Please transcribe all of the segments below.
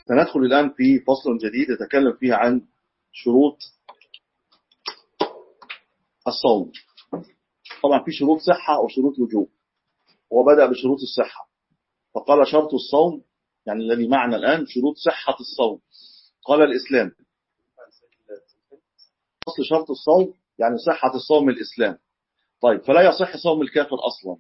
سندخل الآن في فصل جديد يتكلم فيه عن شروط الصوم طبعا في شروط صحة أو شروط وجوب وبدأ بشروط الصحة فقال شرط الصوم يعني الذي معنا الآن شروط صحة الصوم قال الإسلام أصل شرط الصوم يعني صحة الصوم الإسلام طيب فلا يصح صوم الكافر أصلا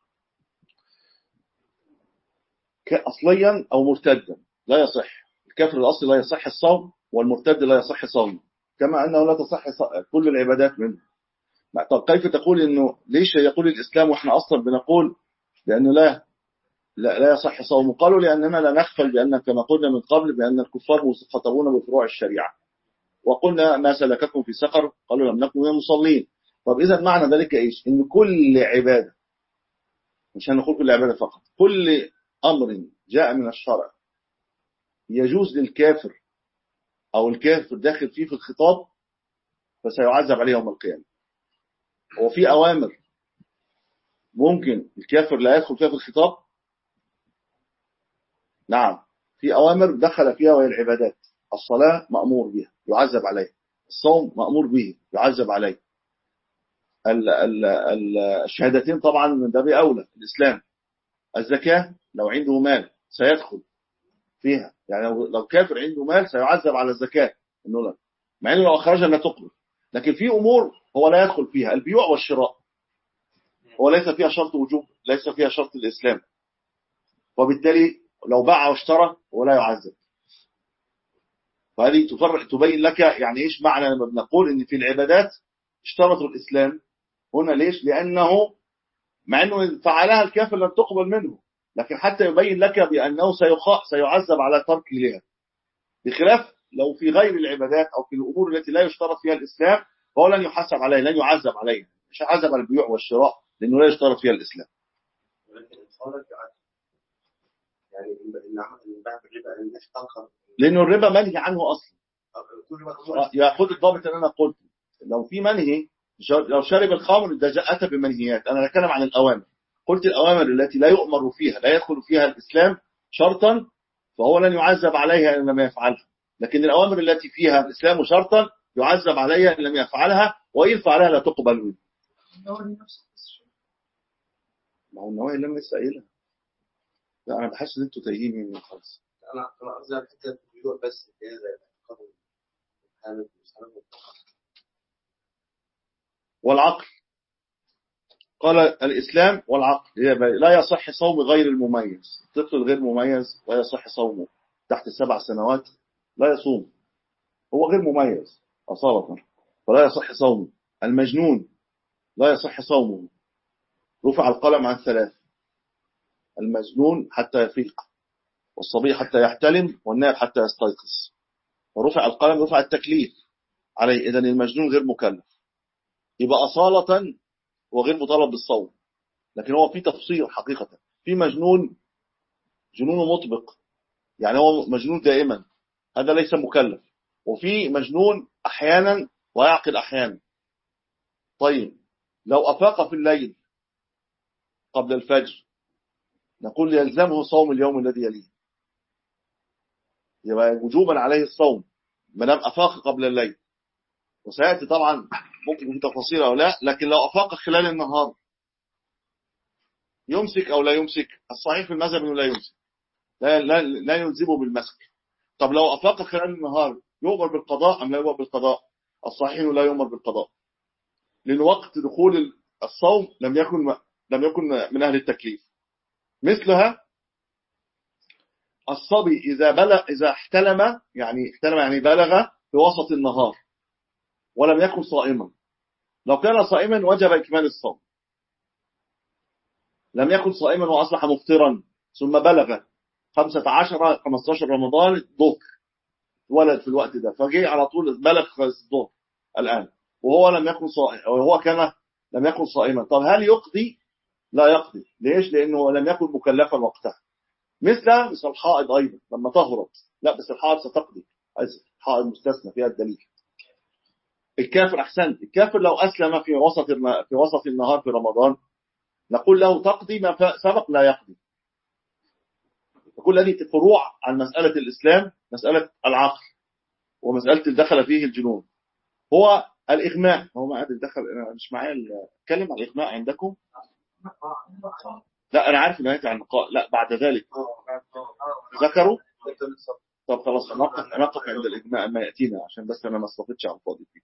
أصليا أو مرتدا لا يصح الكافر الأصلي لا يصح الصوم والمرتد لا يصح صوم كما أنه لا تصح كل العبادات منه طب كيف تقول أنه ليش يقول الإسلام وإحنا أصلا بنقول لأنه لا لا, لا يصح صوم قالوا لأننا لا نغفل بأن كما قلنا من قبل بأن الكفار مخاطبون بفروع الشريعة وقلنا ما سلككم في سقر قالوا لم نكن من المصلين طب إذا معنى ذلك إيش إن كل عبادة مش هنقول كل عبادة فقط كل أمر جاء من الشرع يجوز للكافر أو الكافر داخل فيه في الخطاب فسيعذب عليه يوم القيامة وفي أوامر ممكن الكافر لا يدخل فيها في الخطاب نعم في أوامر دخل فيها وهي العبادات الصلاة مأمور بها يعذب عليه الصوم مأمور به يعذب عليه الشهادتين طبعا من باب أولى الإسلام الزكاة لو عنده مال سيدخل فيها يعني لو كافر عنده مال سيعذب على الزكاة انه لا مع انه لو اخرجها لا تقبل لكن في امور هو لا يدخل فيها البيوع والشراء هو ليس فيها شرط وجوب ليس فيها شرط الاسلام وبالتالي لو باع واشترى هو لا يعذب فهذه تفرق تبين لك يعني ايش معنى لما بنقول ان في العبادات اشترطوا الاسلام هنا ليش لانه مع انه فعلها الكافر لم تقبل منه لكن حتى يبين لك بانه سيعذب على ترك لها بخلاف لو في غير العبادات او في الامور التي لا يشترط فيها الاسلام فهو لن يحاسب عليه لن يعذب عليه مش هيعذب على البيوع والشراء لانه لا يشترط فيها الاسلام يعني البيع بالربا لانه الربا منهي عنه اصلا ياخذ الضابط اللي انا قلته لو في منهي لو شرب الخمر ده اتى بمنهيات انا بتكلم عن الاوامر قلت الاوامر التي لا يؤمر فيها لا يدخل فيها الاسلام شرطا فهو لن يعذب عليها ان لم يفعلها لكن الاوامر التي فيها الاسلام شرطا يعذب عليها ان لم يفعلها وان فعلها لا تقبل منه ما هو النواهي لم لسه قايلها لا انا بحس ان انتوا تايهين مني خالص انا انا قصدي على حته البيوع بس اللي هي زي الاعتقاد والحامل والعقل قال الإسلام والعقل لا يصح صوم غير المميز الطفل الغير مميز لا يصح صومه تحت السبع سنوات لا يصوم هو غير مميز أصالة فلا يصح صومه المجنون لا يصح صومه رفع القلم عن ثلاث المجنون حتى يفيق والصبي حتى يحتلم والنائب حتى يستيقظ ورفع القلم رفع التكليف عليه إذن المجنون غير مكلف يبقى أصالة وغير مطالب بالصوم لكن هو في تفصيل حقيقة في مجنون جنونه مطبق يعني هو مجنون دائما هذا ليس مكلف وفي مجنون أحيانا ويعقل أحيانا طيب لو أفاق في الليل قبل الفجر نقول يلزمه صوم اليوم الذي يليه يبقى وجوبا عليه الصوم ما دام أفاق قبل الليل وسيأتي طبعا ممكن في تفاصيل أو لا لكن لو أفاق خلال النهار يمسك أو لا يمسك الصحيح في المذهب أنه لا يمسك لا, لا, لا يلزمه بالمسك طب لو أفاق خلال النهار يؤمر بالقضاء أم لا يؤمر بالقضاء الصحيح أنه لا يؤمر بالقضاء لأن وقت دخول الصوم لم يكن لم يكن من أهل التكليف مثلها الصبي إذا بلغ إذا احتلم يعني احتلم يعني بلغ في وسط النهار ولم يكن صائما لو كان صائما وجب إكمال الصوم لم يكن صائما وأصبح مفطرا ثم بلغ 15 15 رمضان ظهر ولد في الوقت ده فجاء على طول بلغ الظهر الآن وهو لم يكن صائم وهو كان لم يكن صائما طب هل يقضي لا يقضي ليش لأنه لم يكن مكلفا وقتها مثل مثل الحائض أيضا لما طهرت لا بس الحائض ستقضي الحائض مستثنى فيها الدليل الكافر أحسنت الكافر لو أسلم في وسط في وسط النهار في رمضان نقول له تقضي ما سبق لا يقضي فكل هذه فروع عن مسألة الإسلام مسألة العقل ومسألة دخل فيه الجنون هو الإغماء هو ما أدري دخل أنا مش معايا ال- اتكلم عن الإغماء عندكم لا أنا عارف إنه هيأتي عن النقاء لا بعد ذلك ذكروا طب خلاص نقف نقف عند الإجماع ما يأتينا عشان بس أنا ما استفدتش على الفاضي فيه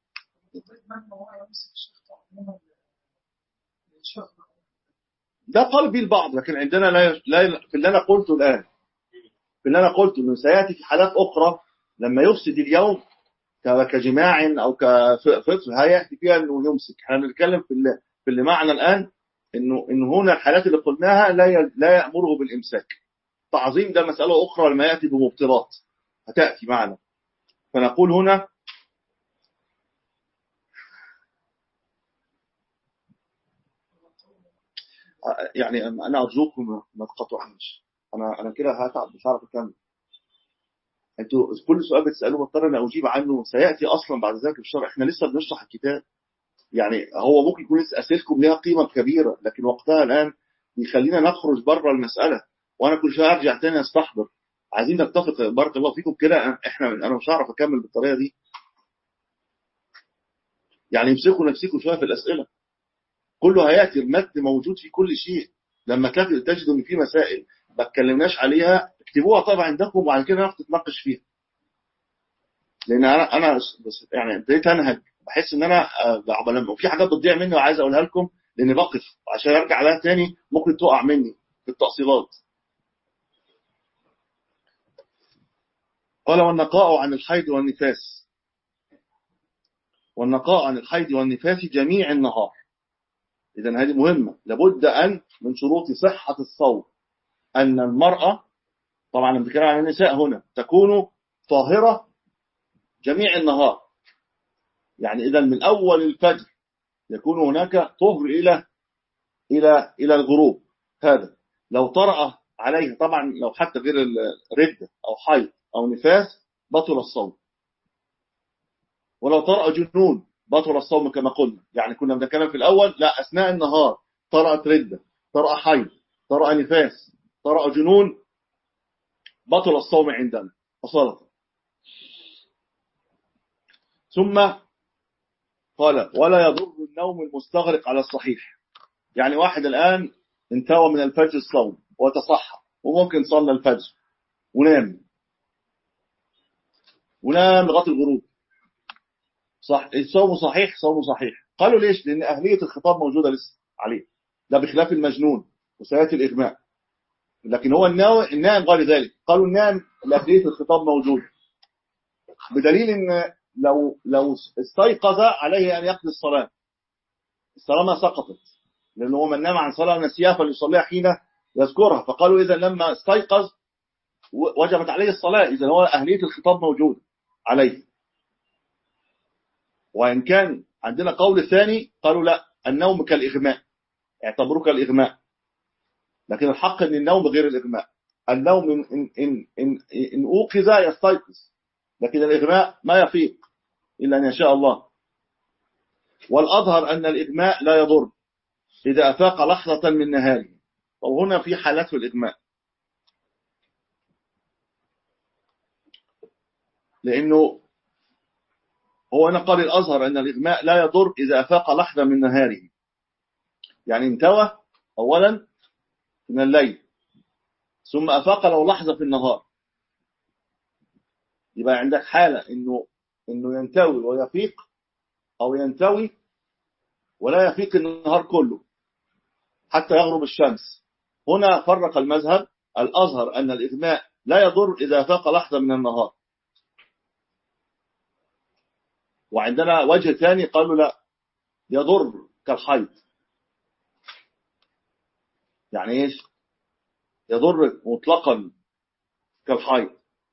ده قال به البعض لكن عندنا لا لا في اللي أنا قلته الآن في اللي أنا قلته إنه سيأتي في حالات أخرى لما يفسد اليوم ك- كجماع أو كفطر هيأتي فيها إنه يمسك احنا بنتكلم في اللي في اللي معنا الآن إنه إنه هنا الحالات اللي قلناها لا ي- لا يأمره بالإمساك تعظيم ده مسألة أخرى لما يأتي بمبطلات هتأتي معنا فنقول هنا يعني أنا أرجوكم ما تقطعنيش أنا أنا كده هتعب مش هعرف أكمل انتوا كل سؤال بتسألوه مضطر أن أجيب عنه سيأتي أصلا بعد ذلك الشرع إحنا لسه بنشرح الكتاب يعني هو ممكن يكون لسه أسئلتكم ليها قيمة كبيرة لكن وقتها الآن يخلينا نخرج بره المسألة وأنا كل شوية أرجع تاني أستحضر عايزين نتفق بارك الله فيكم كده احنا انا مش هعرف اكمل بالطريقه دي يعني امسكوا نفسكم شويه في الاسئله كله هياتي المتن موجود في كل شيء لما تلاقي تجدوا ان في مسائل ما اتكلمناش عليها اكتبوها طبعا عندكم وبعد كده نعرف نتناقش فيها لان انا انا بس يعني ابتديت انهج بحس ان انا آه، لما في حاجات بتضيع مني وعايز اقولها لكم لان بقف عشان ارجع لها تاني ممكن تقع مني في التأصيلات قال والنقاء عن الحيض والنفاس والنقاء عن الحيض والنفاس جميع النهار إذا هذه مهمة لابد أن من شروط صحة الصوم أن المرأة طبعا بنتكلم عن النساء هنا تكون طاهرة جميع النهار يعني إذا من أول الفجر يكون هناك طهر إلى إلى إلى الغروب هذا لو طرأ عليها طبعا لو حتى غير الردة أو حيض أو نفاس بطل الصوم ولو طرأ جنون بطل الصوم كما قلنا يعني كنا بنتكلم في الأول لا أثناء النهار طرأت ردة طرأ حيض طرأ نفاس طرأ جنون بطل الصوم عندنا وصلت ثم قال ولا يضر النوم المستغرق على الصحيح يعني واحد الآن انتوى من الفجر الصوم وتصحى وممكن صلى الفجر ونام ونام لغايه الغروب صح الصوم صحيح صوم صحيح قالوا ليش لان اهليه الخطاب موجوده لسه عليه ده بخلاف المجنون وسياتي الاغماء لكن هو الناوي النائم غير ذلك قالوا النائم اهليه الخطاب موجوده بدليل ان لو لو استيقظ عليه ان يقضي الصلاه الصلاه ما سقطت لان هو من نام عن صلاه نسيها فليصليها حين يذكرها فقالوا اذا لما استيقظ وجبت عليه الصلاه اذا هو اهليه الخطاب موجوده عليه وإن كان عندنا قول ثاني قالوا لا النوم كالإغماء اعتبروه كالإغماء لكن الحق أن النوم غير الإغماء النوم إن, إن, إن, إن, إن أوقظ يستيقظ لكن الإغماء ما يفيق إلا أن يشاء الله والأظهر أن الإغماء لا يضر إذا أفاق لحظة من نهاره وهنا في حالات في الإغماء لأنه هو أنا قال الأظهر أن الإغماء لا يضر إذا أفاق لحظة من نهاره يعني انتوى أولا من الليل ثم أفاق لو لحظة في النهار يبقى عندك حالة إنه إنه ينتوي ويفيق أو ينتوي ولا يفيق النهار كله حتى يغرب الشمس هنا فرق المذهب الأظهر أن الإغماء لا يضر إذا أفاق لحظة من النهار وعندنا وجه ثاني قالوا لا يضر كالحيض يعني ايش يضر مطلقا كالحيض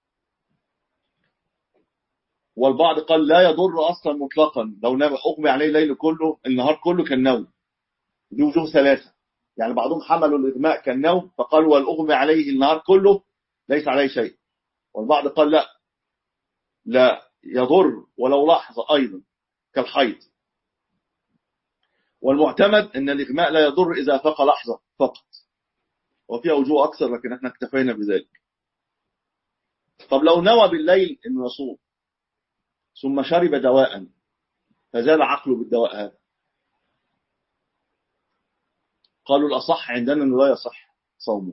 والبعض قال لا يضر اصلا مطلقا لو نام اغمي عليه الليل كله النهار كله كالنوم دي وجوه ثلاثه يعني بعضهم حملوا الاغماء كالنوم فقالوا والاغمي عليه النهار كله ليس عليه شيء والبعض قال لا لا يضر ولو لحظة أيضا كالحيض والمعتمد أن الإغماء لا يضر إذا فاق لحظة فقط وفيها وجوه أكثر لكن احنا اكتفينا بذلك طب لو نوى بالليل انه يصوم ثم شرب دواء فزال عقله بالدواء هذا قالوا الأصح عندنا أنه لا يصح صومه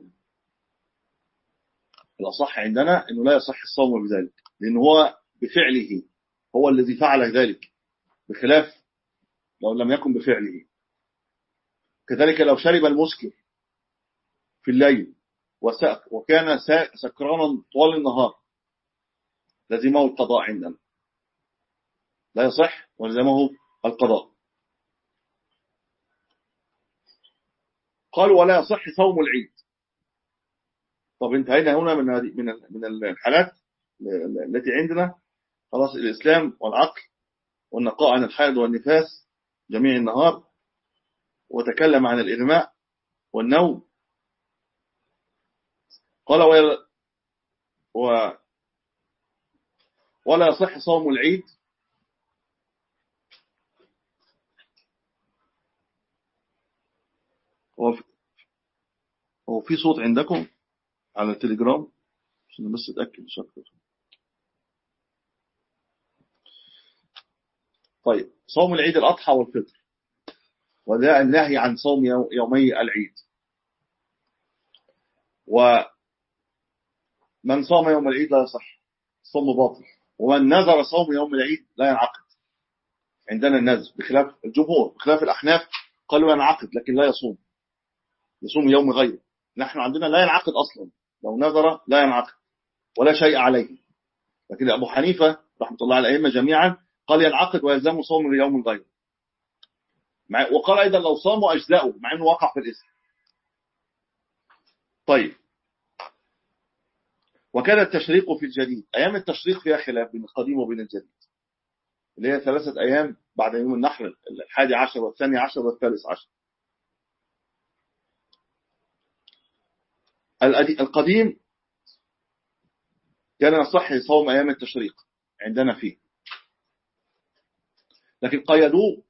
الأصح عندنا أنه لا يصح الصوم بذلك لأن هو بفعله هو الذي فعل ذلك بخلاف لو لم يكن بفعله كذلك لو شرب المسكر في الليل وكان سكرانا طوال النهار لزمه القضاء عندنا لا يصح ولزمه القضاء قالوا ولا يصح صوم العيد طب انتهينا هنا من هذه من من الحالات التي عندنا خلاص الإسلام والعقل والنقاء عن الحيض والنفاس جميع النهار وتكلم عن الإغماء والنوم قال ولا, و ولا يصح صوم العيد هو في صوت عندكم على التليجرام عشان بس اتاكد مش اكتر طيب صوم العيد الاضحى والفطر وده النهي عن صوم يومي العيد ومن صام يوم العيد لا يصح صوم باطل ومن نذر صوم يوم العيد لا ينعقد عندنا النذر بخلاف الجمهور بخلاف الأحناف قالوا ينعقد لكن لا يصوم يصوم يوم غيره نحن عندنا لا ينعقد أصلا لو نذر لا ينعقد ولا شيء عليه لكن أبو حنيفة رحمة الله على الأئمة جميعا قال ينعقد ويلزم صوم يوم غيره وقال أيضا لو صاموا أجزاؤه مع أنه وقع في الإسم طيب وكان التشريق في الجديد أيام التشريق فيها خلاف بين القديم وبين الجديد اللي هي ثلاثة أيام بعد يوم النحر الحادي عشر والثاني عشر والثالث عشر القديم كان يصح صوم أيام التشريق عندنا فيه لكن قيدوه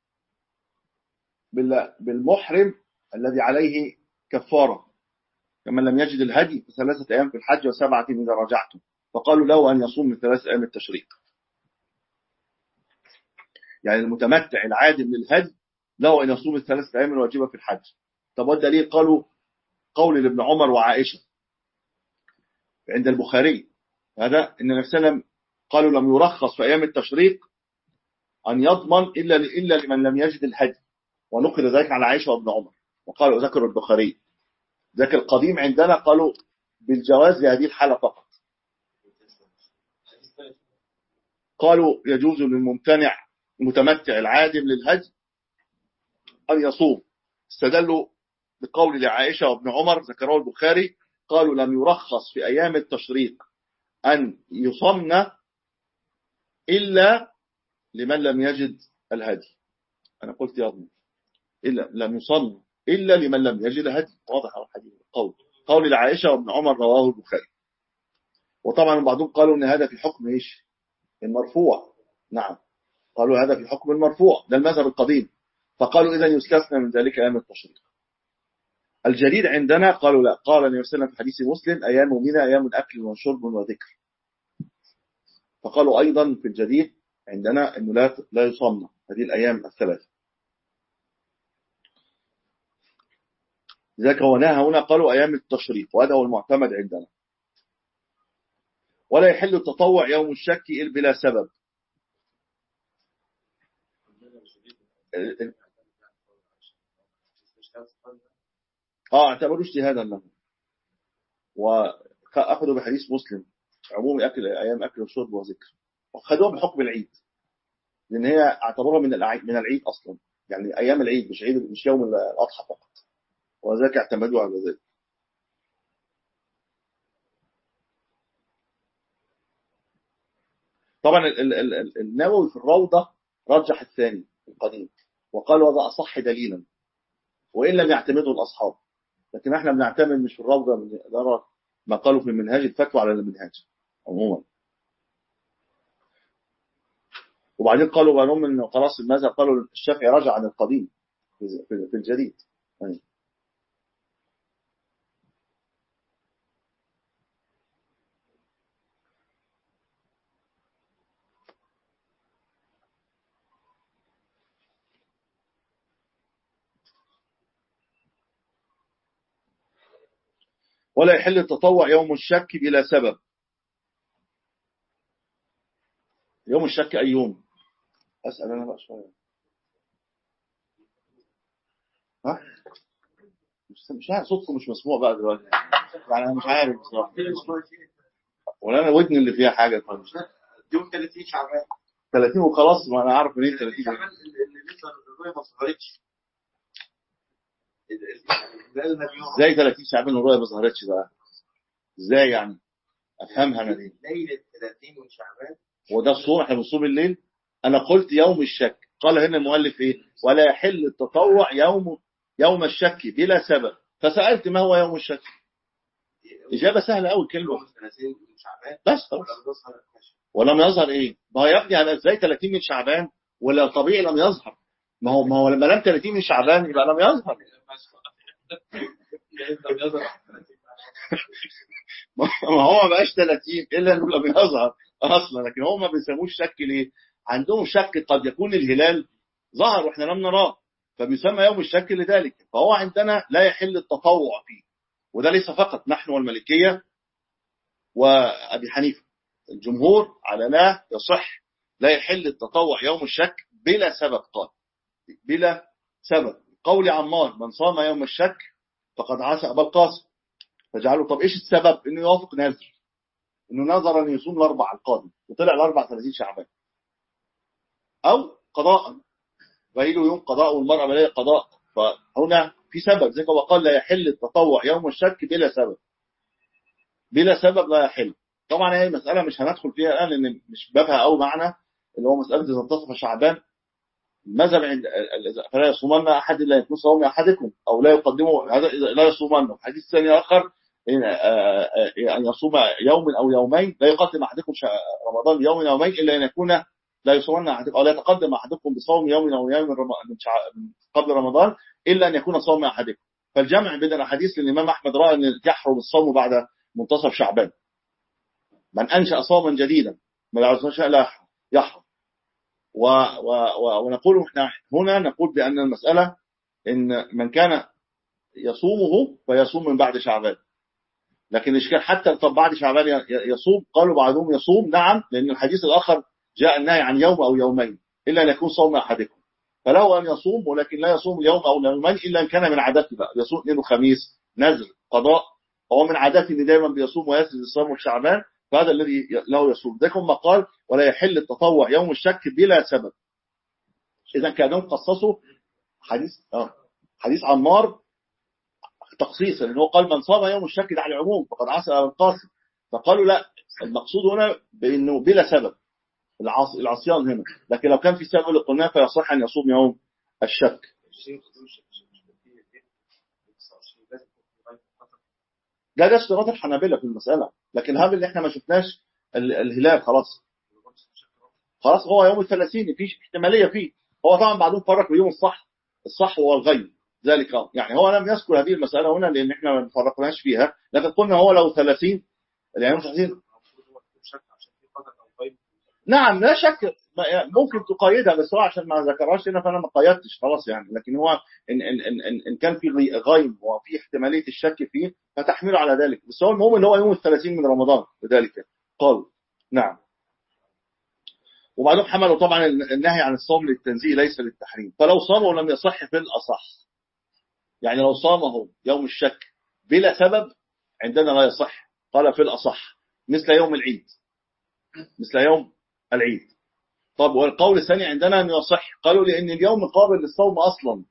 بالمحرم الذي عليه كفارة كمن لم يجد الهدي في ثلاثة أيام في الحج وسبعة إذا رجعتم فقالوا له أن يصوم من ثلاثة أيام التشريق يعني المتمتع العادل للهدي له أن يصوم الثلاثة أيام الواجبة في الحج طب والدليل قالوا قول لابن عمر وعائشة عند البخاري هذا ان النبي صلى الله عليه وسلم قالوا لم يرخص في ايام التشريق ان يضمن الا الا لمن لم يجد الهدي ونقل ذلك عن عائشه وابن عمر وقالوا ذكر البخاري ذاك القديم عندنا قالوا بالجواز لهذه الحاله فقط قالوا يجوز للممتنع المتمتع العادم للهدي ان يصوم استدلوا بقول لعائشة وابن عمر ذكره البخاري قالوا لم يرخص في أيام التشريق أن يصمن إلا لمن لم يجد الهدي أنا قلت يا ابني إلا لم يصن إلا لمن لم يجد الهدي واضح الحديث قول قول لعائشة وابن عمر رواه البخاري وطبعا بعضهم قالوا ان هذا في حكم ايش المرفوع نعم قالوا هذا في حكم المرفوع ده المذهب القديم فقالوا اذا يستثنى من ذلك ايام التشريق الجديد عندنا قالوا لا قال النبي صلى الله عليه وسلم في حديث مسلم أيام منى أيام أكل وشرب وذكر فقالوا أيضا في الجديد عندنا أنه لا لا يصمنا هذه الأيام الثلاثة لذلك هو نهى هنا قالوا أيام التشريق وهذا هو المعتمد عندنا ولا يحل التطوع يوم الشك إلا بلا سبب اه اعتبروه اجتهادا له واخذوا بحديث مسلم عموم اكل ايام اكل وشرب وذكر وخدوها بحكم العيد لان هي اعتبروها من العيد من العيد اصلا يعني ايام العيد مش عيد مش يوم الاضحى فقط وذلك اعتمدوا على ذلك طبعا النووي في الروضه رجح الثاني القديم وقال وهذا اصح دليلا وان لم يعتمده الاصحاب لكن احنا بنعتمد مش في الروضه نرى ما قالوا في المنهاج الفتوى على المنهاج عموما وبعدين قالوا قالوا ان خلاص المذهب قالوا الشافعي رجع عن القديم في الجديد يعني ولا يحل التطوع يوم الشك بلا سبب يوم الشك أي يوم أسأل أنا بقى شوية ها مش مش عارف صوتكم مش مسموع بقى دلوقتي يعني أنا مش عارف بصراحة ولا أنا ودني اللي فيها حاجة طيب يوم 30 شعبان 30 وخلاص ما أنا عارف منين 30 شعبان اللي لسه الرؤية ما ظهرتش الهلال لم يعرف ازاي 30 شعبان الرؤية ما ظهرتش بقى ازاي يعني افهمها انا دي ليلة 30 من شعبان هو ده الصوم احنا بنصوم الليل انا قلت يوم الشك قال هنا المؤلف ايه ولا يحل التطوع يوم يوم الشك بلا سبب فسألت ما هو يوم الشك إجابة سهلة قوي كلمة يوم 30 من شعبان بس خلاص ولم يظهر ماشي. ولم يظهر ايه ما هو يا ابني انا ازاي 30 من شعبان ولا طبيعي لم يظهر ما هو ما هو لما لم 30 من شعبان يبقى لم يظهر ما هو ما بقاش 30 الا انه لم يظهر اصلا لكن هو ما بيسموش شك ليه عندهم شك قد يكون الهلال ظهر واحنا لم نراه فبيسمى يوم الشك لذلك فهو عندنا لا يحل التطوع فيه وده ليس فقط نحن والملكية وأبي حنيفة الجمهور على لا يصح لا يحل التطوع يوم الشك بلا سبب قال بلا سبب قول عمار من صام يوم الشك فقد عاش أبا القاسم فجعلوا طب إيش السبب إنه يوافق نذر إنه نذر أن يصوم الأربع القادم وطلع الأربع 30 شعبان أو قضاء فإله يوم قضاء والمرأة بلاقي قضاء فهنا في سبب زي ما قال لا يحل التطوع يوم الشك بلا سبب بلا سبب لا يحل طبعا هي مسألة مش هندخل فيها الآن لأن مش بابها أو معنى اللي هو مسألة إذا انتصف شعبان المذهب عند فلا يصومن أحد إلا يكون صوم أحدكم أو لا يقدمه هذا إذا لا يصومن حديث ثاني آخر إن أن يصوم يوم أو يومين لا يقدم أحدكم رمضان يوم أو يومين إلا أن يكون لا يصومن أحدكم أو لا يتقدم أحدكم بصوم يوم أو يوم من قبل رمضان إلا أن يكون صوم أحدكم فالجمع بين الأحاديث الإمام أحمد رأى أن يحرم الصوم بعد منتصف شعبان من أنشأ صوما جديدا ما يعرفش لا يحرم و و و ونقول احنا هنا نقول بأن المسألة إن من كان يصومه فيصوم من بعد شعبان لكن الإشكال حتى طب بعد شعبان يصوم قالوا بعضهم يصوم نعم لأن الحديث الآخر جاء النهي عن يوم أو يومين إلا أن يكون صوم أحدكم فله أن يصوم ولكن لا يصوم اليوم أو يومين إلا أن كان من عادته بقى يصوم اثنين وخميس نزل قضاء هو من عادته ان دايما بيصوم ويسجد الصوم والشعبان فهذا الذي له يصوم ده ما قال ولا يحل التطوع يوم الشك بلا سبب اذا كانوا قصصوا حديث اه حديث عمار تخصيصا لانه قال من صام يوم الشك ده على العموم فقد عصى القاسم فقالوا لا المقصود هنا بانه بلا سبب العص... العصيان هنا لكن لو كان في سبب اللي قلناه فيصح ان يصوم يوم الشك ده ده اشتراط الحنابلة في المسألة لكن هذا اللي احنا ما شفناش الهلال خلاص خلاص هو يوم الثلاثين في احتمالية فيه هو طبعا بعدين فرق بيوم الصح الصح هو الغيب ذلك يعني هو لم يذكر هذه المسألة هنا لأن احنا ما فرقناش فيها لكن قلنا هو لو 30 يعني يوم 30 نعم لا شك ممكن تقيدها بس هو عشان ما ذكرهاش هنا فانا ما قيدتش خلاص يعني لكن هو ان ان ان ان, إن كان في غيب وفي احتماليه الشك فيه فتحمله على ذلك بس هو المهم ان هو يوم الثلاثين من رمضان لذلك قال نعم وبعدهم حملوا طبعا النهي عن الصوم للتنزيه ليس للتحريم فلو صامه لم يصح في الاصح يعني لو صامه يوم الشك بلا سبب عندنا لا يصح قال في الاصح مثل يوم العيد مثل يوم العيد طب والقول الثاني عندنا أن يصح قالوا لأن اليوم قابل للصوم أصلا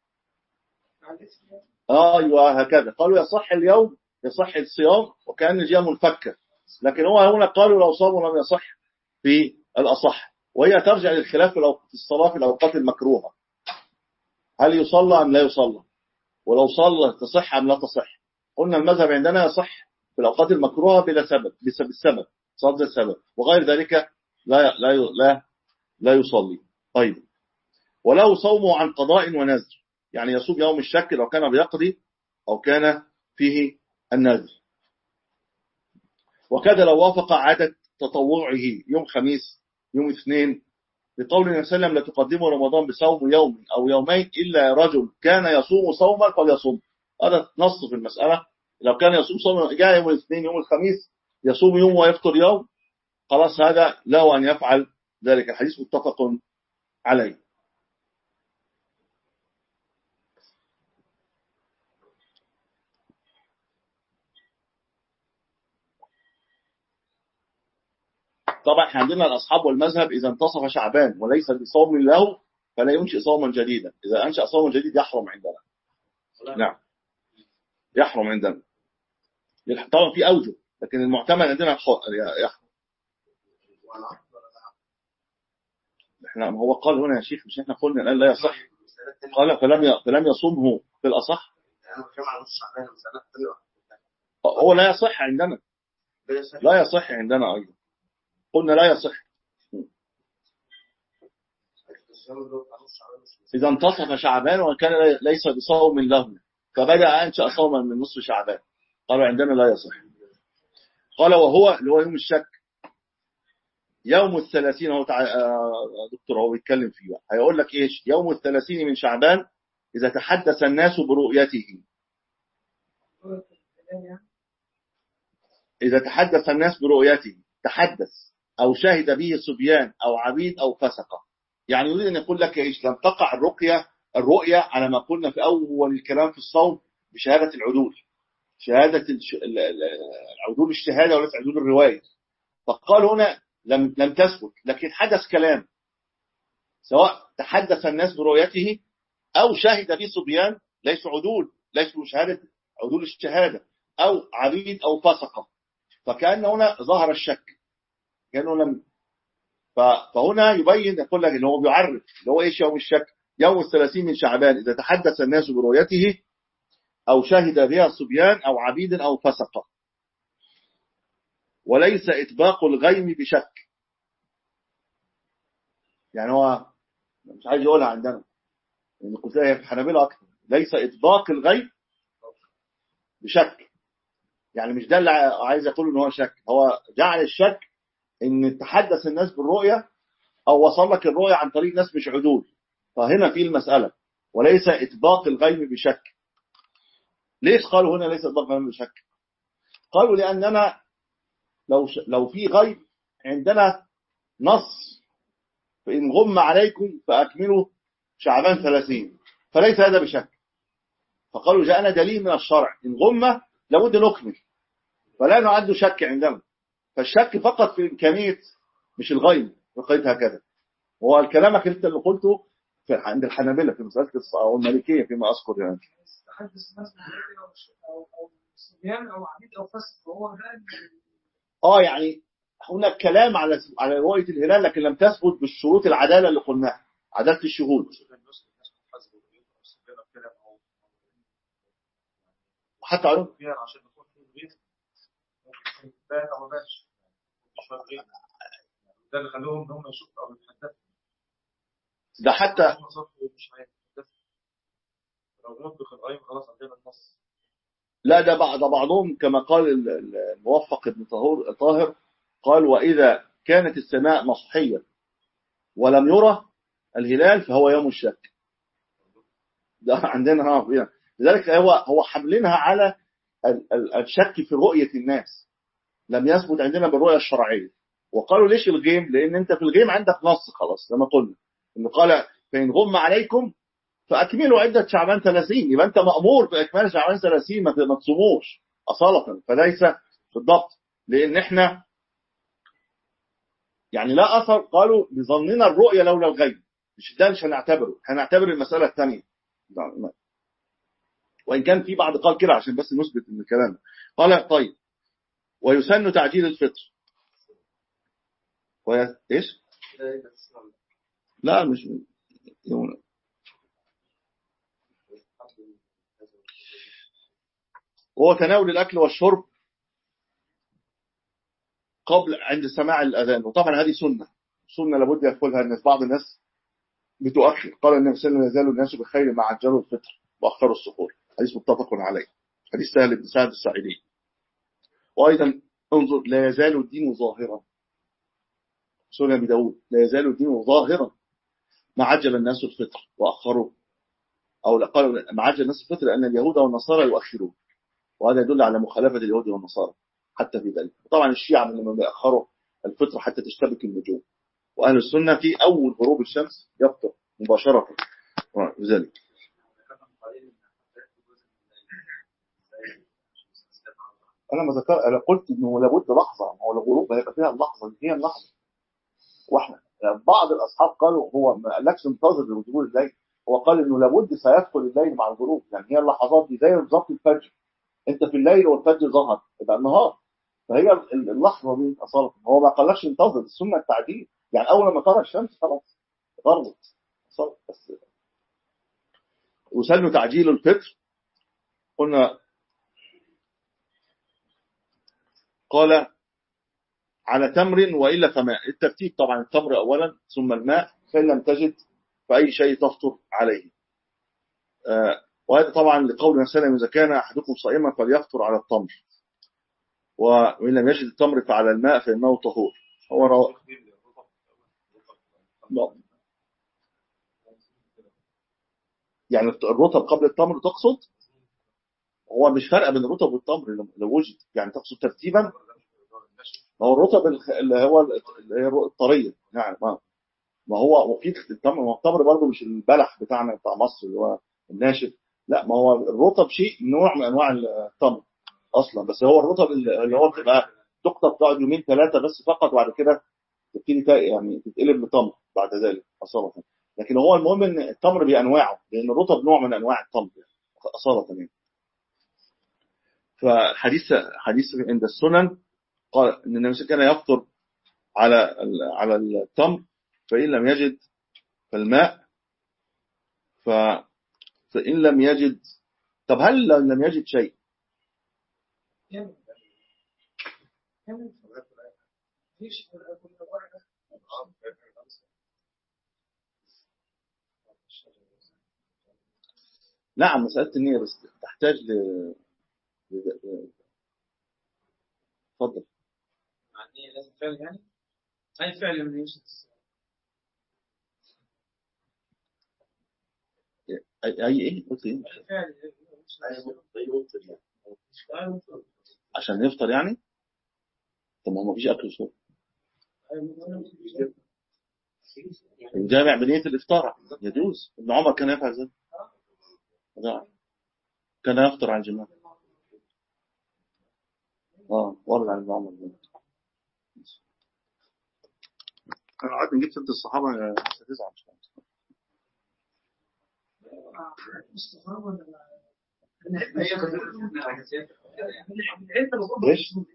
آه أيوة هكذا قالوا يصح اليوم يصح الصيام وكأن الجهة منفكة لكن هو هنا قالوا لو صاموا لم يصح في الأصح وهي ترجع للخلاف في الصلاة في الأوقات المكروهة هل يصلى أم لا يصلى ولو صلى تصح أم لا تصح قلنا المذهب عندنا يصح في الأوقات المكروهة بلا سبب بسبب السبب صد السبب وغير ذلك لا لا لا لا يصلي طيب ولو صومه عن قضاء ونذر يعني يصوم يوم الشك لو كان بيقضي أو كان فيه النذر وكذا لو وافق عادة تطوعه يوم خميس يوم اثنين لقول النبي صلى الله عليه وسلم لا تقدموا رمضان بصوم يوم أو يومين إلا رجل كان يصوم صوما فليصوم هذا نص في المسألة لو كان يصوم صوم جاء يوم الاثنين يوم الخميس يصوم يوم ويفطر يوم خلاص هذا له أن يفعل ذلك الحديث متفق عليه طبعا احنا عندنا الاصحاب والمذهب اذا انتصف شعبان وليس بصوم له فلا ينشئ صوما جديدا اذا انشا صوما جديد يحرم عندنا نعم يحرم عندنا طبعا في اوجه لكن المعتمد عندنا يحرم احنا ما هو قال هنا يا شيخ مش احنا قلنا الان لا يصح قال فلم ي- فلم يصومه في الاصح انا بتكلم عن نص شعبان مسألة تانية هو لا يصح عندنا لا يصح عندنا ايضا قلنا لا يصح إذا انتصف شعبان وكان ليس بصوم له فبدأ أنشأ صوما من نصف شعبان قالوا عندنا لا يصح قال وهو اللي هو يوم الشك يوم الثلاثين هو تع... آه، دكتور هو بيتكلم فيه بقى. هيقول لك ايش يوم الثلاثين من شعبان إذا تحدث الناس برؤيته إذا تحدث الناس برؤيته تحدث أو شهد به صبيان أو عبيد أو فسقة يعني يريد أن يقول لك إيش لم تقع الرقية الرؤية على ما قلنا في أول الكلام في الصوم بشهادة العدول شهادة الش... ال- ال- عدول الشهادة وليس عدول الرواية فقال هنا لم لم تثبت لكن حدث كلام سواء تحدث الناس برؤيته أو شهد به صبيان ليسوا عدول ليسوا شهادة عدول الشهادة أو عبيد أو فسقة فكأن هنا ظهر الشك كأنه لم ف- فهنا يبين يقول لك ان هو بيعرف اللي هو ايش يوم الشك يوم الثلاثين من شعبان اذا تحدث الناس برؤيته او شهد بها صبيان او عبيد او فسقه وليس اطباق الغيم بشك يعني هو مش عايز يقولها عندنا ان قلت لها هي في الحنابلة اكثر ليس اطباق الغيب بشك يعني مش ده اللي عايز اقول ان هو شك هو جعل الشك ان تحدث الناس بالرؤية او وصل لك الرؤية عن طريق ناس مش عدول فهنا في المسألة وليس اطباق الغيب بشك ليش قالوا هنا ليس اطباق الغيب بشك قالوا لاننا لو ش... لو في غيب عندنا نص فإن غم عليكم فأكملوا شعبان ثلاثين فليس هذا بشك فقالوا جاءنا دليل من الشرع إن غم لابد نكمل فلا نعد شك عندنا فالشك فقط في إمكانية مش الغيب بقيت هكذا هو الكلام انت اللي قلته في عند الحنابلة في مسألة الص- أو المالكية فيما أذكر يعني تحدث الناس بالرؤية أو أو أو صبيان أو عبيد أو فسق وهو ده اه يعني هناك كلام على على رؤية الهلال لكن لم تثبت بالشروط العدالة اللي قلناها عدالة الشهود وحتى علوم عشان نكون في البيت ممكن بان أو ما بانش مفيش فرق بين. ده اللي خلاهم إن هم يشوفوا أو يتحدثوا ده حتى هم صفوا مش هيتحدثوا لو نطبق القايم خلاص عندنا النص لا ده بعض ده بعضهم كما قال ال- ال- الموفق ابن طاهر طاهر قال وإذا كانت السماء مصحية ولم يرى الهلال فهو يوم الشك ده عندنا ها فيها. لذلك هو هو حملينها على ال- ال- الشك في رؤية الناس لم يثبت عندنا بالرؤية الشرعية وقالوا ليش الغيم لأن أنت في الغيم عندك نص خلاص زي ما قلنا إنه قال فإن غم عليكم فأكملوا عدة شعبان 30 يبقى أنت مأمور بإكمال شعبان 30 ما ما تصوموش أصالة فليس بالضبط لأن إحنا يعني لا أثر قالوا بظننا الرؤية لولا الغيب مش ده مش هنعتبره هنعتبر المسألة الثانية وإن كان في بعض قال كده عشان بس نثبت من الكلام قال طيب ويسن تعجيل الفطر وي... إيش؟ لا مش يوم وهو تناول الأكل والشرب قبل عند سماع الأذان وطبعا هذه سنة سنة لابد يأكلها الناس بعض الناس بتؤخر قال النبي صلى الله عليه وسلم يزال الناس بخير مع عجلوا الفطر وأخروا السحور حديث متفق عليه حديث سهل بن سعد الساعدي وأيضا انظر لا يزال الدين ظاهرا سنة أبي داود لا يزال الدين ظاهرا ما عجل الناس الفطر وأخروا أو لا قالوا ما عجل الناس الفطر لأن اليهود والنصارى يؤخرون وهذا يدل على مخالفة اليهود والنصارى حتى في ذلك طبعا الشيعة من لما بيأخروا الفطر حتى تشتبك النجوم وأهل السنة في أول غروب الشمس يفطر مباشرة لذلك انا ما ذكر انا قلت انه لابد لحظه ما هو الغروب هيبقى فيها اللحظه دي هي اللحظه واحنا يعني بعض الاصحاب قالوا هو ما قالكش انتظر لظهور الليل هو قال انه لابد سيدخل الليل مع الغروب يعني هي اللحظات دي زي بالظبط الفجر انت في الليل والفجر ظهر يبقى النهار فهي ال- اللحظه دي اصلا هو ما قالكش انتظر السنه التعديل يعني اول ما ترى الشمس خلاص غربت صار بس وسن تعجيل الفطر قلنا قال على تمر وإلا فماء الترتيب طبعا التمر أولا ثم الماء فإن لم تجد فأي شيء تفطر عليه آه، وهذا طبعا لقول سلم إذا كان أحدكم صائما فليفطر على التمر وإن لم يجد التمر فعلى الماء فإنه طهور هو رو... يعني الرطب قبل التمر تقصد هو مش فرق بين الرطب والتمر لو- لو وجد يعني تقصد ترتيبا ما هو الرطب الخ- اللي هو اللي هي الطريه يعني ما ما هو وفي التمر ما هو التمر برضه مش البلح بتاعنا بتاع مصر اللي هو الناشف لا ما هو الرطب شيء نوع من انواع التمر اصلا بس هو الرطب اللي هو بتبقى تقطف تقعد يومين ثلاثه بس فقط وبعد كده تبتدي تا- يعني تتقلب لتمر بعد ذلك اصاله لكن هو المهم ان التمر بانواعه لان الرطب نوع من انواع التمر اصاله يعني فحديث حديث عند السنن قال ان النبي كان يفطر على ال- على التمر فان لم يجد فالماء ف فان لم يجد طب هل لو لم يجد شيء نعم مسألة النية بس تحتاج ل ل- ل- اتفضل يعني لازم فعل يعني أي فعل من يوسف اي اي ايه قلت ايه أي فعل عشان يفطر يعني طب ما هو مفيش اكل وشرب الجامع بنية الافطار يجوز ابن عمر كان يفعل ذلك نعم. كان يفطر على الجماعة اه ورد عن ابن عمر انا قعدت نجيب سيره الصحابه مش هتزعل مش هتزعل. ايش؟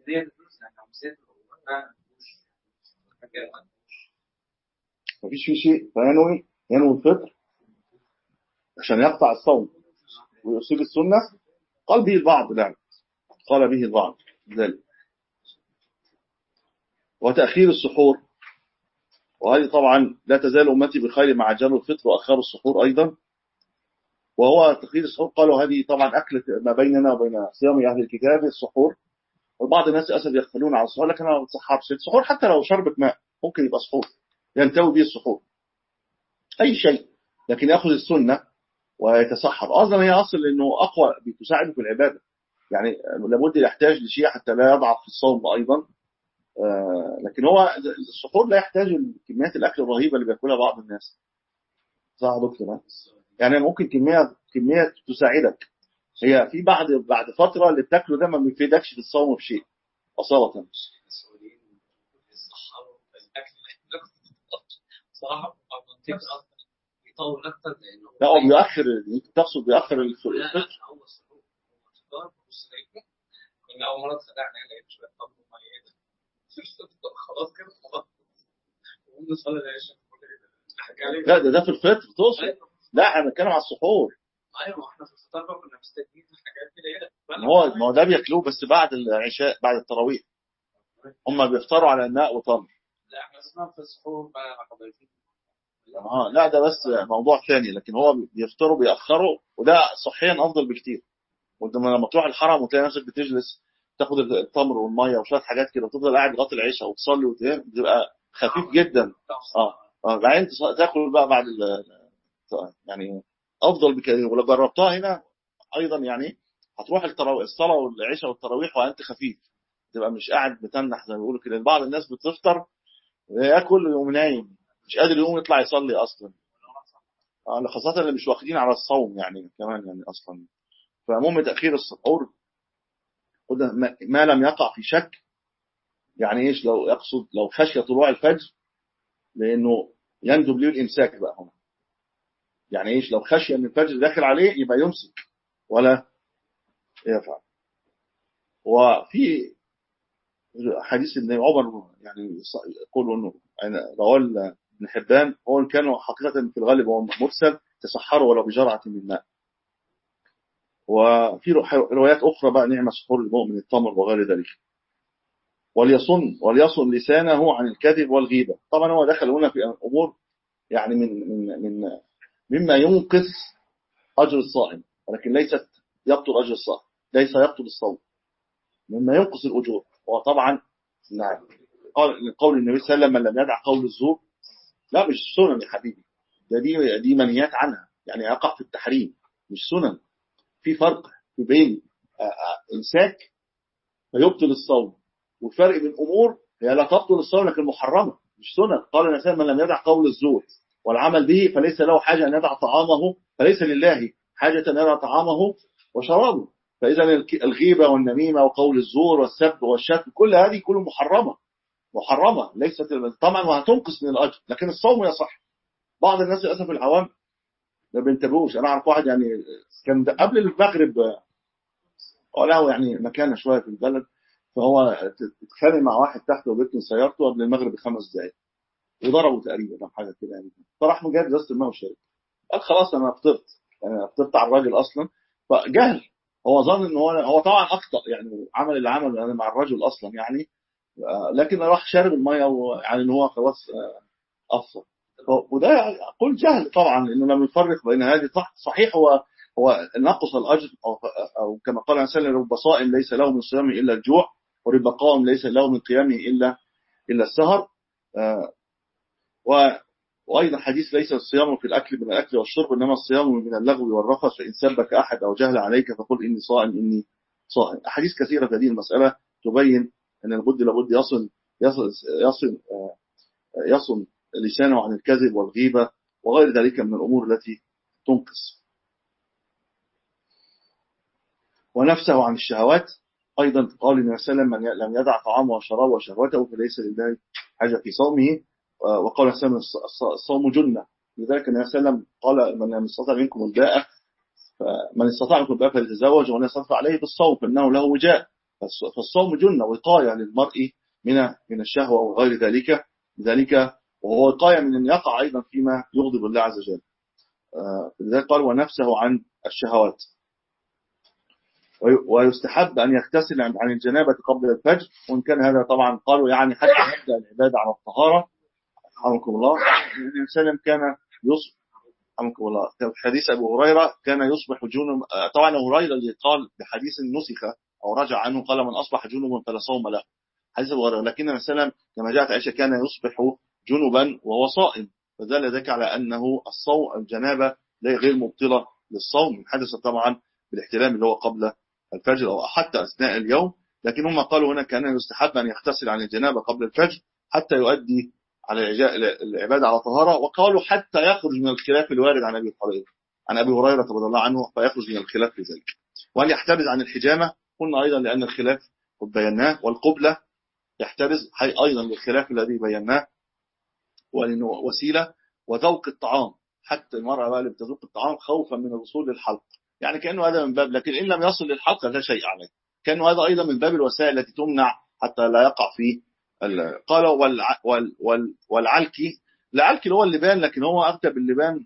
مفيش فيه شيء فينوي ينوي الفطر عشان يقطع الصوم ويصيب السنة قال به البعض نعم قال به البعض ذلك وتأخير السحور وهذه طبعا لا تزال أمتي بخير مع جل الفطر وأخر السحور أيضا وهو تأخير السحور قالوا هذه طبعا أكلة ما بيننا وبين صيام أهل الكتاب السحور وبعض الناس للأسف يغفلون على السحور لكن أنا ما بتصحبش السحور حتى لو شربة ماء ممكن يبقى سحور ينتوي به السحور أي شيء لكن يأخذ السنة ويتسحر أصلا هي أصل أنه أقوى بتساعده في العبادة يعني لابد يحتاج لشيء حتى لا يضعف في الصوم أيضا آه، لكن هو السحور لا يحتاج كميات الأكل الرهيبة اللي بياكلها بعض الناس صح يا دكتور ها؟ يعني ممكن كمية كمية تساعدك هي في بعد بعد فترة اللي بتاكله ده ما بيفيدكش في الصوم بشيء أصالة صراحة منطقة أكتر يطول أكتر لأنه لا هو بيأخر تقصد بيأخر لا الفطر لا لا هو السحور هو الفطار بص لقيت كنا أول مرة اتخدعنا لقيت شوية طب ومية خلاص كده خلاص وقمنا نصلي العشاء ضحك علينا لا ده ده في الفطر تقصد لا أنا بتكلم على السحور أيوة ما احنا في الفطار بقى كنا مستنيين الحاجات كده ما هو ما هو ده بياكلوه بس بعد العشاء بعد التراويح هم بيفطروا على ماء وتمر لا احنا اسمها في السحور بقى مع حضرتك اه لا ده بس موضوع ثاني لكن هو بيفطروا بيأخروا وده صحيا افضل بكتير وانت لما تروح الحرم وتلاقي نفسك بتجلس تاخد التمر والميه وشويه حاجات كده وتفضل قاعد لغايه العشاء وتصلي وتنام بتبقى خفيف جدا اه اه بعدين تص- تاكل بقى بعد ال يعني افضل بكتير ولو جربتها هنا ايضا يعني هتروح التراويح الصلاه والعشاء والتراويح وانت خفيف تبقى مش قاعد متنح زي ما بيقولوا كده بعض الناس بتفطر ياكل ويقوم نايم مش قادر يقوم يطلع يصلي اصلا آه، خاصة اللي مش واخدين على الصوم يعني كمان يعني اصلا فمهم تأخير السحور قلنا ما- ما لم يقع في شك يعني ايش لو يقصد لو خشي طلوع الفجر لانه يندب له الامساك بقى هنا يعني ايش لو خشي ان الفجر داخل عليه يبقى يمسك ولا يفعل وفي حديث ابن عمر يعني يقول انه يعني رواه ابن حبان هو إن كان حقيقه في الغالب هو مرسل تسحروا ولو بجرعه من ماء وفي روايات اخرى بقى نعمه سحور المؤمن التمر وغير ذلك وليصن وليصن لسانه عن الكذب والغيبه طبعا هو دخل هنا في امور يعني من من من مما ينقص اجر الصائم ولكن ليست يبطل اجر الصائم ليس يبطل الصوم مما ينقص الاجور وطبعا نعم قال قول النبي صلى الله عليه وسلم من لم يدع قول الزور لا مش سنن يا حبيبي ده دي دي منهيات عنها يعني يقع في التحريم مش سنن في فرق بين آه، آه، امساك فيبطل الصوم والفرق بين امور هي لا تبطل الصوم لكن محرمه مش سنن قال الانسان من لم يدع قول الزور والعمل به فليس له حاجه ان يدع طعامه فليس لله حاجه ان يدع طعامه وشرابه فاذا الك- الغيبه والنميمه وقول الزور والسب والشتم كل هذه كله محرمه محرمه ليست طبعا وهتنقص من الاجر لكن الصوم يصح بعض الناس للاسف العوام ما بينتبهوش انا اعرف واحد يعني كان ده قبل المغرب آه، هو له يعني مكانه شويه في البلد فهو اتخانق مع واحد تحت وبيركن سيارته قبل المغرب بخمس دقائق وضربه تقريبا او حاجه كده يعني فراح مجاب ازازه الماء وشرب قال خلاص انا فطرت يعني فطرت على الراجل اصلا فجهل هو ظن ان هو هو طبعا اخطا يعني عمل اللي عمله يعني مع الرجل اصلا يعني آه، لكن راح شارب الميه ويعني ان هو خلاص آه، افطر ف- وده اقول جهل طبعا انه لم يفرق بين هذه صح- صحيح هو هو نقص الاجر او, أو كما قال الانسان رب صائم ليس له من صيامه الا الجوع ورب قائم ليس له من قيامه الا الا السهر آه، و وايضا حديث ليس الصيام في الاكل من الاكل والشرب انما الصيام من اللغو والرفث فان سبك احد او جهل عليك فقل اني صائم اني صائم احاديث كثيره في هذه المساله تبين ان البد لابد يصل يصل يصل آه، يصل لسانه عن الكذب والغيبه وغير ذلك من الامور التي تنقص ونفسه عن الشهوات ايضا قال النبي صلى الله عليه وسلم من لم يدع طعامه وشرابه وشهوته فليس لله حاجه في صومه آه، وقال النبي صلى الله عليه وسلم الص- الصوم جنه لذلك النبي صلى الله عليه وسلم قال من لم يستطع منكم الباء فمن استطاع منكم الباء فليتزوج ومن يستطع عليه بالصوم فانه له وجاء فالص- فالصوم جنه وقايه للمرء من من الشهوه وغير ذلك لذلك وهو وقايه من ان يقع ايضا فيما يغضب الله عز وجل آه، لذلك قال ونفسه عن الشهوات وي- ويستحب أن يغتسل عن عن الجنابة قبل الفجر وإن كان هذا طبعا قالوا يعني حتى يبدأ العبادة على الطهارة رحمكم الله النبي صلى الله عليه وسلم كان يصبح رحمكم الله كان في حديث أبو هريرة كان يصبح جنوب آه، طبعا أبو هريرة اللي قال بحديث نسخ أو رجع عنه قال من أصبح جنوبا فلا صوم له حديث أبو هريرة لكن النبي صلى الله عليه وسلم كما جاءت عائشة كان يصبح جنبا وهو صائم فدل ذلك على أنه الصوم الجنابة لا غير مبطلة للصوم حدث طبعا بالاحتلام اللي هو قبل الفجر أو حتى أثناء اليوم لكن هم قالوا هنا كان يستحب أن يغتسل عن الجنابة قبل الفجر حتى يؤدي على العجاء- العبادة على طهارة وقالوا حتى يخرج من الخلاف الوارد عن أبي هريرة عن أبي هريرة رضي الله عنه فيخرج من الخلاف في ذلك وهل يحترز عن الحجامة قلنا أيضا لأن الخلاف قد بيناه والقبلة يحترز حي أيضا للخلاف الذي بيناه وأنه وسيلة وذوق الطعام حتى المرأة بقى اللي بتذوق الطعام خوفا من الوصول للحلق يعني كأنه هذا من باب لكن إن لم يصل للحلق لا شيء عليه كأنه هذا أيضا من باب الوسائل التي تمنع حتى لا يقع في ال- قال والع وال وال والعلكي العلكي اللي هو اللبان لكن هو أغلب اللبان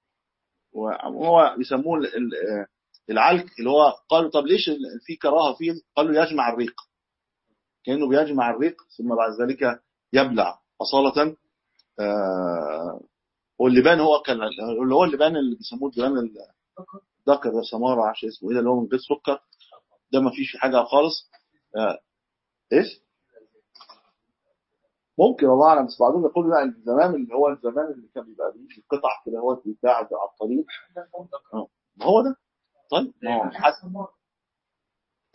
وهو يسموه ال- ال- العلك اللي هو قالوا طب ليش ال- في كراهه فيه قالوا يجمع الريق كأنه بيجمع الريق ثم بعد ذلك يبلع أصالة آه، واللبان هو كان اللي هو اللبان اللي بيسموه اللبان الذكر ده سمارة عشان اسمه ايه ده اللي هو من غير سكر ده ما فيش فيه حاجة خالص آه، ايش ممكن والله اعلم بس بعضهم يقولوا لا الزمان اللي هو الزمان اللي كان بيبقى بيجي قطع كده هو بيتباع على الطريق ما هو ده طيب ما هو حتى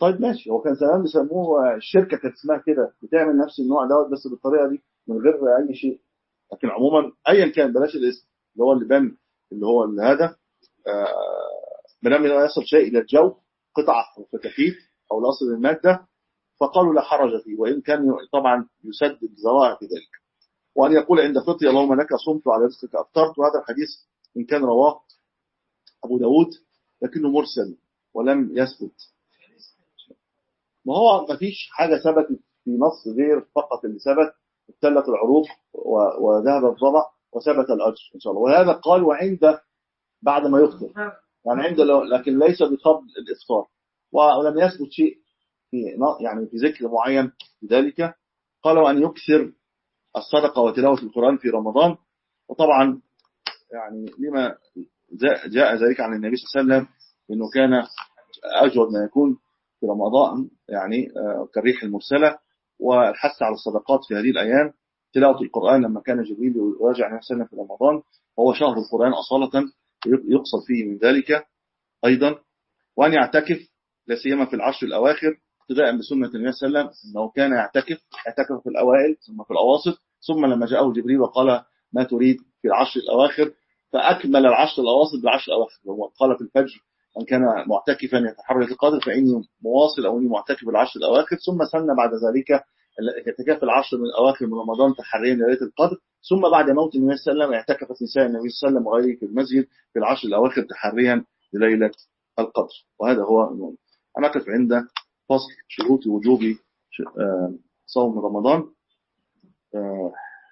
طيب ماشي هو كان زمان بيسموه الشركه كانت اسمها كده بتعمل نفس النوع دوت بس بالطريقه دي من غير اي شيء لكن عموما ايا كان بلاش الاسم اللي هو اللبان اللي هو اللي هذا ما دام لا يصل شيء الى الجو قطعه او فتافيت او لاصل الماده فقالوا لا حرج فيه وان كان طبعا يسدد ذرائع في ذلك وان يقول عند فطري اللهم لك صمت وعلى رزقك افطرت وهذا الحديث ان كان رواه ابو داود لكنه مرسل ولم يثبت ما هو ما فيش حاجه ثبتت في نص غير فقط اللي ثبت ابتلت العروق و- وذهب الظمأ وثبت الاجر ان شاء الله وهذا قال وعند بعد ما يفطر يعني عند لو- لكن ليس بقبل الافطار ولم يثبت شيء في ن- يعني في ذكر معين في ذلك قال وان يكثر الصدقه وتلاوه القران في رمضان وطبعا يعني لما جاء- جاء ذلك عن النبي صلى الله عليه وسلم انه كان اجود ما يكون في رمضان يعني آه، كالريح المرسله والحث على الصدقات في هذه الايام تلاوه القران لما كان جبريل يراجع النبي صلى الله عليه وسلم في رمضان وهو شهر القران اصاله يقصد فيه من ذلك ايضا وان يعتكف لا سيما في العشر الاواخر اقتداء بسنه النبي صلى الله عليه وسلم انه كان يعتكف اعتكف في الاوائل ثم في الاواسط ثم لما جاءه جبريل وقال ما تريد في العشر الاواخر فاكمل العشر الاواسط بالعشر الاواخر وهو قال في الفجر من كان معتكفا يتحرك القدر فاني مواصل او اني معتكف العشر الاواخر ثم سن بعد ذلك اعتكاف العشر من الاواخر من رمضان تحريا ليله القدر ثم بعد موت النبي صلى الله عليه وسلم اعتكفت نساء النبي صلى الله عليه وسلم وغيره في المسجد في العشر الاواخر تحريا لليله القدر وهذا هو المهم. انا اقف عند فصل شروط وجوب ش- آه، صوم رمضان آه،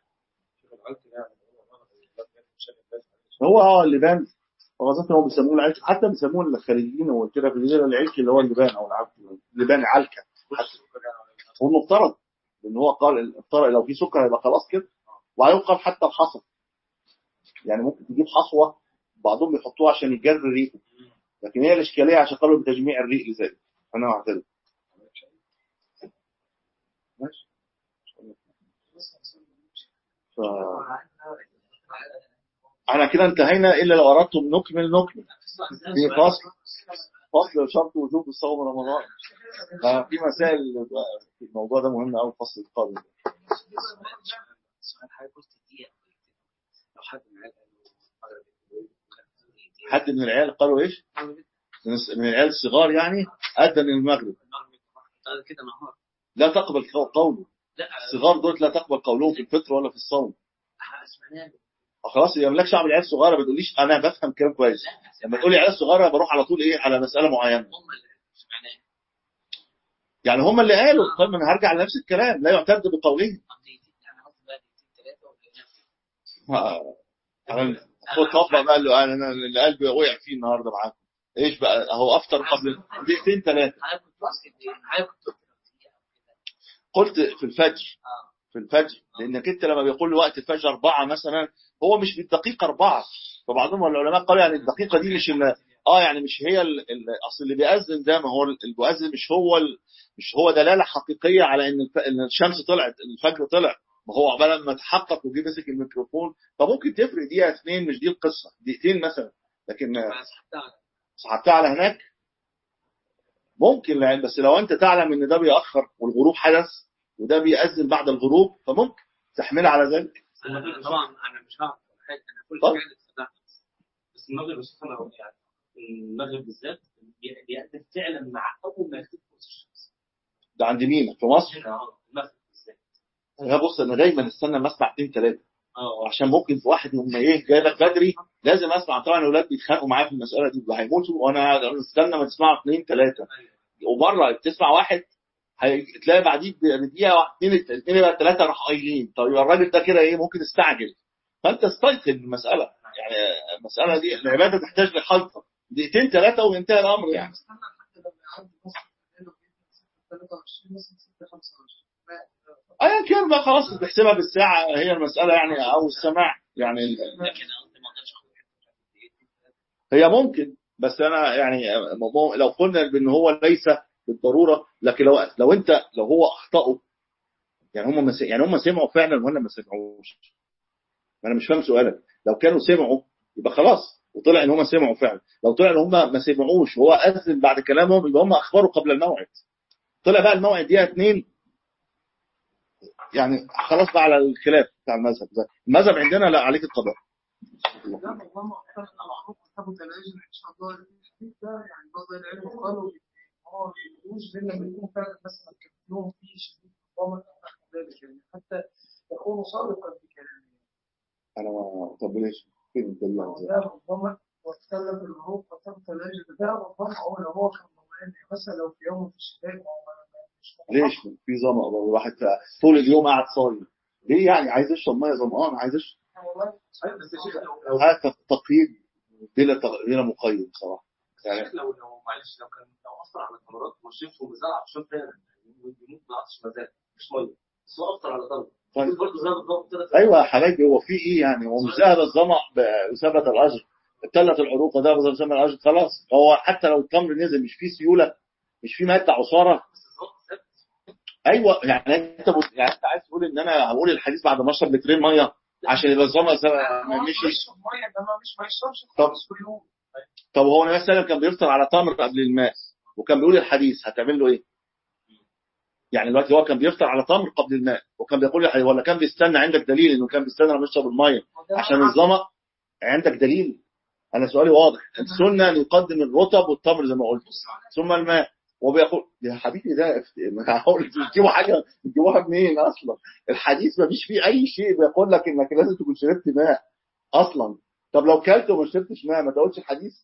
هو اه اللبان غازات هو بيسموه العلك حتى بيسموه الخليجيين وكده في الجزيره العلك اللي هو اللبان او العلك اللبان علكه هو المفترض لان هو قال الافترض لو في سكر يبقى خلاص كده وهيقال حتى الحصى يعني ممكن تجيب حصوه بعضهم بيحطوها عشان يجري ريقه لكن هي الاشكاليه عشان قالوا بتجميع الريق لذلك انا اعترض ماشي ف... احنا كده انتهينا الا لو اردتم نكمل نكمل في فصل فصل شرط وجوب الصوم رمضان في مسائل في الموضوع ده مهم قوي الفصل القادم سؤال حضرتك قلت دقيقة لو حد معاه حد من العيال قالوا ايش؟ من العيال الصغار يعني أدى من المغرب قال كده نهار لا تقبل قوله لا الصغار دول لا تقبل قولهم في الفطر ولا في الصوم سمعناه خلاص يبقى مالكش دعوه بالعيال الصغيره ما تقوليش انا بفهم كلام كويس لما تقولي عيال صغيره بروح على طول ايه على مساله معينه هم اللي سمعناه يعني هم اللي قالوا طيب ما انا هرجع لنفس الكلام لا يعتد بقولهم قضيتين يعني قصدي بقى دقيقتين ثلاثة ولا إيه؟ انا خد طبق بقى اللي انا أنا اللي قلبي وقع فيه النهارده معاكم ايش بقى اهو افطر قبل دقيقتين ثلاثه حضرتك كنت قصدي إيه؟ حضرتك كنت قلت دقيقة كده. قلت في الفجر اه في الفجر لانك انت لما بيقول وقت الفجر أربعة مثلا هو مش بالدقيقة أربعة فبعضهم العلماء قالوا يعني الدقيقة دي مش ال- اه يعني مش هي ال- ال- اصل اللي بيأذن ده ما هو المؤذن مش هو ال- مش هو دلالة حقيقية على ان الف- ان الشمس طلعت الفجر طلع ما هو عقبال ما تحقق وجي مسك الميكروفون فممكن تفرق دقيقة اثنين مش دي القصة دقيقتين مثلا لكن بس حتى سحبتها على هناك ممكن لان بس لو انت تعلم ان ده بيأخر والغروب حدث وده بيأذن بعد الغروب فممكن تحملها على ذلك أنا طبعا أنا مش هعرف حاجة أنا كل طب. حاجة صدقت بس المغرب سبحان الله يعني المغرب بالذات بي- بيأذن فعلا مع أول ما يختفي قرص الشمس ده عند مين في مصر آه، المغرب بالذات يا بص انا دايما استنى ما اسمع اثنين ثلاثه اه عشان ممكن في واحد هم ايه جاي لك بدري لازم اسمع طبعا الاولاد بيتخانقوا معايا في المساله دي وهيموتوا وانا استنى ما تسمعوا اثنين ثلاثه ومره تسمع واحد هي- تلاقي بعديك بدقيقه واحد اثنين اثنين يبقى ثلاثه راحوا قايلين طب يبقى الراجل ده كده ايه ممكن يستعجل فانت استيقظ المساله يعني المساله دي العباده تحتاج لخلطه دقيقتين ثلاثه وينتهي الامر يعني استنى حتى لو يعدي مثلا 23 مثلا 6 25 ايا كان بقى خلاص بتحسبها بالساعه هي المساله يعني او السماع يعني لكن أنا قصدي ما أقدرش أخد حتة هي ممكن بس انا يعني موضوع- لو قلنا بان هو ليس بالضروره لكن لو لو انت لو هو اخطاوا يعني هم مس... يعني هم سمعوا فعلا ولا ما سمعوش؟ ما انا مش فاهم سؤالك لو كانوا سمعوا يبقى خلاص وطلع ان هم سمعوا فعلا لو طلع ان هم ما سمعوش وهو اذن بعد كلامهم يبقى هم اخبروا قبل الموعد طلع بقى الموعد دقيقه اتنين يعني خلاص بقى على الخلاف بتاع المذهب ده المذهب عندنا لا عليك القضاء لا والله اعتقد معروف كتابة العلم ان شاء الله الحديث ده يعني بعض العلم قالوا إن هو ما بيقولوش غير لما يكون فعلا مثلا كلامهم فيه شديد الضامن او نحو ذلك يعني حتى يكون صادقا في كلامه انا ما طب ليش فين الدليل على ذلك؟ وده ربما واتكلم بالمعروف وكتابة العلم ده ربما هو لو هو كان مطمئن مثلا لو في يوم في الشتاء هو ما- ما- مش ليش في ظما برضه الواحد طول اليوم قاعد صايم ليه يعني عايز يشرب ميه ظمآن عايز يشرب والله أيوة بس يا شيخ لو لو هذا تقييد بلا تق- بلا مقيد صراحه يعني يعني لو لو معلش لو كان لو اثر على الثمرات وشربته وزرع عطشان فعلا يعني يموت بعطش مزاج مش ميه بس هو اثر على ثمره طيب. برضه زي بالظبط ثلاث ايوه يا حبايبي هو في ايه يعني هو مش ذهب الظما ب- وثبت الاجر ابتلت العروق وذهب ثبت الاجر خلاص هو حتى لو التمر نزل مش فيه سيوله مش فيه ماده عصاره بس الظبط ثابت ايوه يعني انت بت- يعني انت عايز تقول ان انا هقول الحديث بعد ما اشرب لترين ميه عشان يبقى الظما س- مشي يشرب ميه انما مش ما يشربش طب. خالص كل يوم طب هو النبي صلى الله عليه وسلم كان بيفطر على تمر قبل الماء وكان بيقول الحديث هتعمل له ايه؟ يعني دلوقتي هو كان بيفطر على تمر قبل الماء وكان بيقول الحديث ولا كان بيستنى عندك دليل انه كان بيستنى لما يشرب الميه عشان الظما عندك دليل انا سؤالي واضح السنه ان يقدم الرطب والتمر زي ما قلت ثم الماء وبيقول يا حبيبي ده افت- معقول تجيبوا حاجه تجيبوها منين اصلا الحديث ما فيش فيه اي شيء بيقول لك انك لازم تكون شربت ماء اصلا طب لو كلت وما شربتش ماء ما تقولش الحديث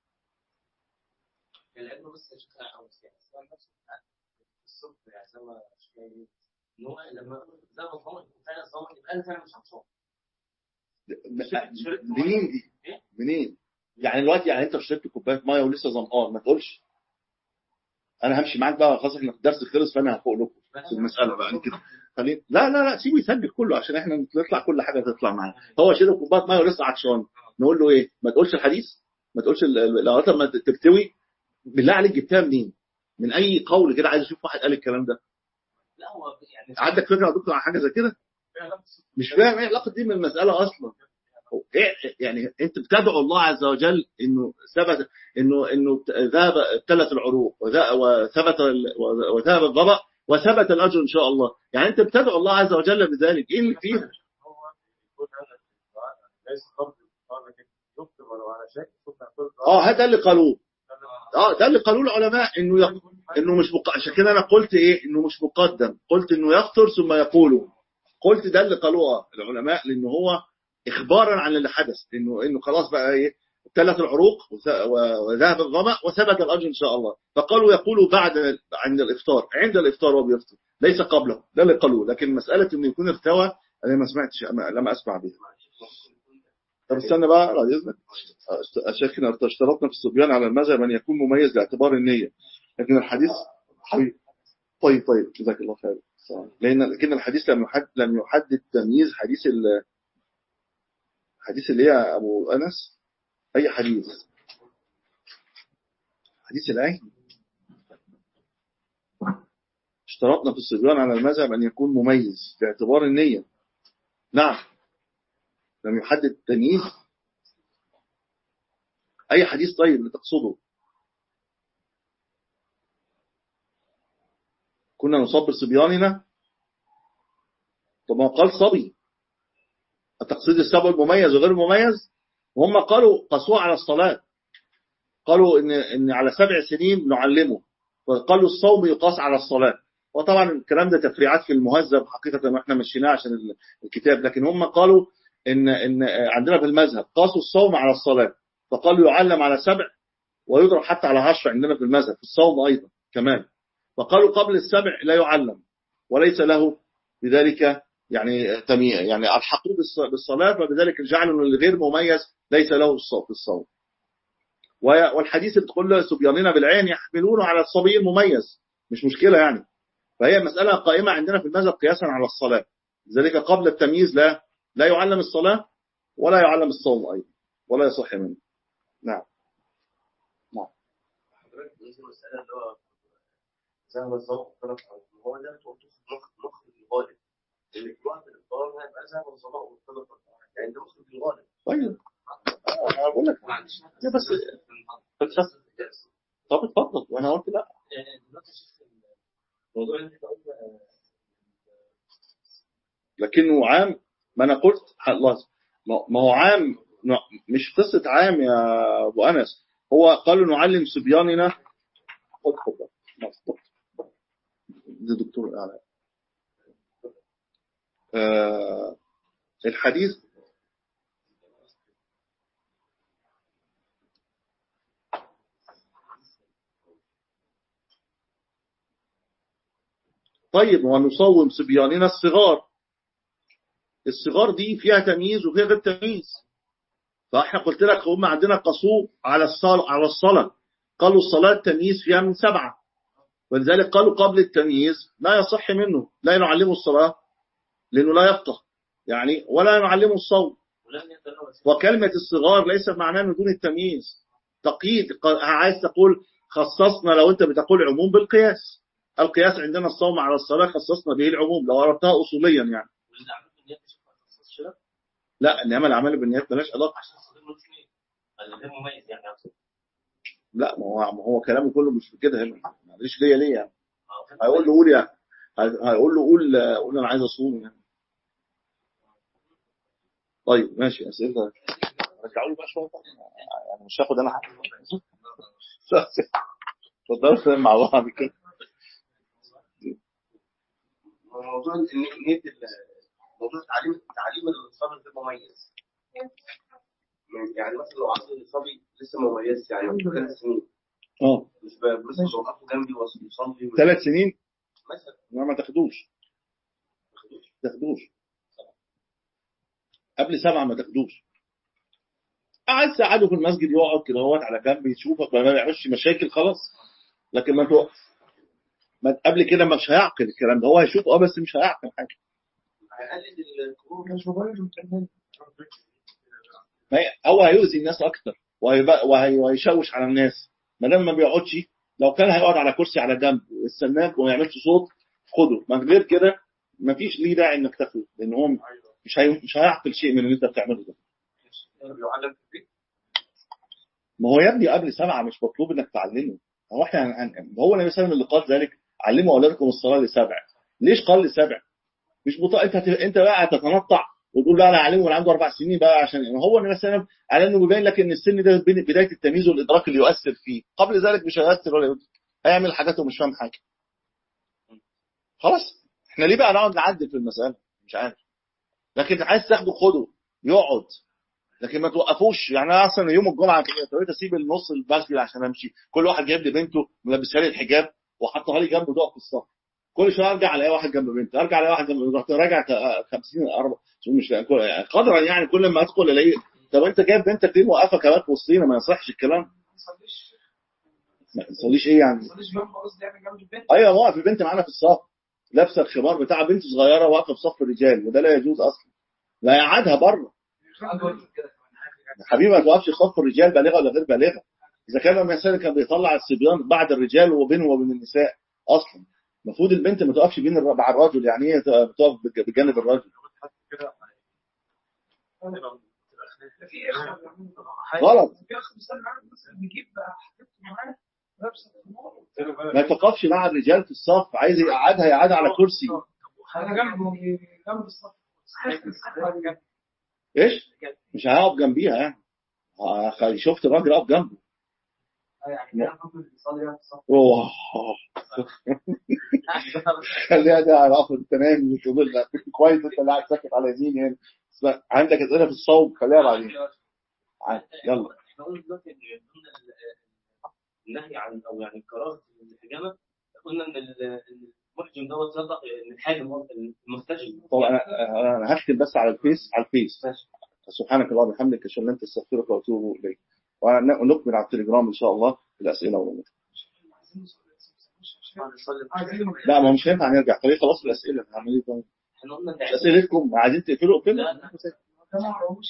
العلم بس يا شيخ او يعني السؤال نفسه في الصبح يعني زي ما شويه ان هو لما زي ما الظما يكون فعلا الظما يبقى انا فعلا مش عطشان شربت- شربت مية. منين دي إيه؟ منين يعني دلوقتي يعني انت شربت كوبايه ميه ولسه ظمآن ما تقولش انا همشي معاك بقى خلاص احنا الدرس خلص فانا هفوق لكم في المساله بقى كده خلينا لا لا لا سيبه يسجل كله عشان احنا نطلع كل حاجه تطلع معانا هو شرب كوبايه ميه ولسه عطشان نقول له ايه ما تقولش الحديث ما تقولش ال- ال- لغايه لما ترتوي بالله عليك جبتها منين من اي قول كده عايز اشوف واحد قال الكلام ده لا هو يعني عندك فكره يا دكتور عن حاجه زي كده مش فاهم ايه علاقه دي من المساله اصلا إيه يعني انت بتدعو الله عز وجل انه ثبت انه انه ذهب ابتلت العروق وذا- وثبت ال- وذهب الظبأ وثبت الاجر ان شاء الله يعني انت بتدعو الله عز وجل بذلك ايه اللي فيه هو يقول هذا الدعاء ليس قبل الدعاء لكن يكتب ولو على شيء ثم يقول اه هذا اللي قالوه اه ده اللي قالوه العلماء انه يق... انه مش مق... عشان كده انا قلت ايه انه مش مقدم قلت انه يخطر ثم يقوله قلت ده اللي قالوه العلماء لانه هو اخبارا عن اللي حدث انه انه خلاص بقى ايه ابتلت العروق وث- و- وذهب الظمأ وثبت الاجر ان شاء الله فقالوا يقولوا بعد عند الافطار عند الافطار وهو بيفطر ليس قبله ده اللي قالوه لكن مساله انه يكون ارتوى انا ما سمعتش أما- لم اسمع بها طب استنى بقى بعد اذنك شيخنا اشترطنا في الصبيان على المذهب ان يكون مميز باعتبار النيه لكن الحديث حبيبي طيب طيب جزاك الله خير لان لكن الحديث لم يحدد لم يحدد تمييز حديث ال حديث اللي هي ابو انس اي حديث حديث العين اشترطنا في الصبيان على المذهب ان يكون مميز باعتبار النيه نعم لم يحدد تمييز اي حديث طيب اللي تقصده كنا نصبر صبياننا طب ما هو قال صبي التقصيد السبب المميز وغير المميز وهم قالوا قسوه على الصلاة قالوا ان ان على سبع سنين نعلمه وقالوا الصوم يقاس على الصلاة وطبعا الكلام ده تفريعات في المهذب حقيقة واحنا مشيناه عشان ال- الكتاب لكن هم قالوا ان ان عندنا في المذهب قاسوا الصوم على الصلاة فقالوا يعلم على سبع ويضرب حتى على عشر عندنا في المذهب في الصوم ايضا كمان فقالوا قبل السبع لا يعلم وليس له بذلك يعني تمييز يعني الحقوه بالص- بالصلاه فبذلك جعلوا الغير مميز ليس له الصوم بالصوم و- والحديث بتقول له صبياننا بالعين يحملونه على الصبي المميز مش مشكله يعني فهي مساله قائمه عندنا في المذهب قياسا على الصلاه لذلك قبل التمييز لا لا يعلم الصلاه ولا يعلم الصوم ايضا ولا يصح منه نعم حضرتك بالنسبه للمساله اللي هو زي ما الظبط اختلف هو ده انت قلت مخرج مخرج الغالب اللي في وقت الافطار هيبقى زي ما الظبط واختلف يعني ده مخرج الغالب طيب أنا بقول لك معلش لا بس بس طب اتفضل وانا قلت لا آه، دلوقتي يا شيخ الموضوع اللي احنا قلنا لكنه عام ما انا قلت الله ما ما هو عام مش قصة عام يا ابو انس هو قالوا نعلم صبياننا خد خد خد. ده دكتور اعلى آه الحديث طيب ونصوم صبياننا الصغار الصغار دي فيها تمييز وفيها غير تمييز فاحنا قلت لك هم عندنا قصور على الصلاة على الصلاة قالوا الصلاة التمييز فيها من سبعة ولذلك قالوا قبل التمييز لا يصح منه لا نعلمه الصلاة لأنه لا يفقه يعني ولا نعلمه الصوم ولم يتناول وكلمة الصغار ليس معناه انه دون التمييز تقييد ق- عايز تقول خصصنا لو انت بتقول عموم بالقياس القياس عندنا الصوم على الصلاة خصصنا به العموم لو أردتها أصوليا يعني والأعمال بالنيات مش ما تخصصش لا لا إنما الأعمال بالنيات ملاش علاقة عشان الصغير ملوش نية الغير مميز يعني أقصد لا ما هو ما هو كلامه كله مش في كده هنا معلش ليا ليه يعني اه فاهم؟ هيقول له قول يعني هي- هيقول له قول قول انا عايز اصوم يعني طيب ماشي اسئله رجعوا لي بقى شويه يعني مش هاخد انا حاجه اتفضلوا مع بعض كده موضوع إن- نية ال- موضوع تعليم تعليم الصبي غير مميز يعني مثلا لو عايز الصبي لسه مميز يعني عنده ثلاث سنين اه مش ب- لسه بوقفه جنبي ويصلي ثلاث سنين مثلا ما ما تاخدوش تاخدوش قبل سبعة ما تاخدوش عايز تقعده في المسجد يقعد كده هو على جنب يشوفك ما يعملش مشاكل خلاص لكن ما توقف ما قبل كده مش هيعقل الكلام ده هو هيشوف اه بس مش هيعقل حاجه هيقلل الكبور مش مبرر مكمل ما هي- هو هيؤذي الناس اكتر وهيبقى- وهي- وهيشوش على الناس ما دام ما بيقعدش لو كان هيقعد على كرسي على جنب ويستناك وما يعملش صوت خده ما غير كده ما فيش ليه داعي انك تاخده لان هو مش هي... مش هيعقل شيء من اللي انت بتعمله ده بيعلم في البيت ما هو يا ابني قبل سبعه مش مطلوب انك تعلمه هو احنا هن- هن- هو النبي صلى الله عليه وسلم اللي قال ذلك علموا اولادكم الصلاه لسبع ليش قال لسبع مش بطاقة انت هت- انت بقى تتنطع وتقول لا انا هعلمه من عنده اربع سنين بقى عشان يعني هو النبي صلى الله عليه وسلم على انه بيبين لك ان السن ده بين- بدايه التمييز والادراك اللي يؤثر فيه قبل ذلك مش هيؤثر ولا يؤثر هيعمل حاجات ومش فاهم حاجه خلاص احنا ليه بقى نقعد نعدل في المساله مش عارف لكن عايز تاخده خده يقعد لكن ما توقفوش يعني انا اصلا يوم الجمعه كده اضطريت اسيب النص المسجد عشان امشي كل واحد جايب لي بنته ملبسها لي الحجاب وحطها لي جنبه تقف في الصف كل شويه ارجع الاقي واحد جنب بنته ارجع الاقي واحد جنب بنته رحت راجع ك- 50 4 مش كل- يعني قدرا يعني كل ما ادخل الاقي طب انت جايب بنتك ليه موقفه كمان في وسطينا ما يصحش الكلام ما تصليش ما تصليش ايه يعني ما تصليش جنب قصدي يعني جنب البيت ايوه موقف البنت معانا في الصف لابسه الخمار بتاع بنت صغيره واقفه في صف الرجال وده لا يجوز اصلا لا يقعدها بره حبيبي ما توقفش في صف الرجال بالغه ولا غير بالغه اذا كان المثال كان بيطلع الصبيان بعد الرجال وبينه وبين النساء اصلا المفروض البنت ما تقفش بين الر- مع الرجل يعني ايه تقف بج- بجانب الرجل في اخ غلط في اخ بيصلي معانا مثلا بيجيب حبيبته معاه لابسه الخمار ما تقفش مع الرجال في الصف عايز يقعدها يقعدها على كرسي انا جنبه جنب الصف جنب ايش مش هقف جنبيها يعني ه- شفت الراجل اقف جنبه يعني كده الراجل بيصلي يعني في الصف. اوه خليها ده على اخر التنام وتقول لها كويس انت اللي قاعد ساكت على يمين هنا اسمع، عندك اسئله في الصوم خليها بعدين عادي، يلا احنا قلنا دلوقتي ان ضمن ال- النهي عن او يعني كراهه الحجامه قلنا ان ال- إن المحجم دوت يطلق ان الحاجم هو المحتجم طب انا انا هختم بس على الفيس على الفيس سبحانك اللهم وبحمدك اشهد ان لا اله الا انت استغفرك واتوب اليك ونكمل على التليجرام ان شاء الله الاسئله والله عايزين لا ما هو مش هينفع نرجع طريق خلاص الاسئله هعمل ايه طيب احنا قلنا ان مش اسئلتكم عايزين تقفلوا اقفلوا لا لا ده ما عرفوش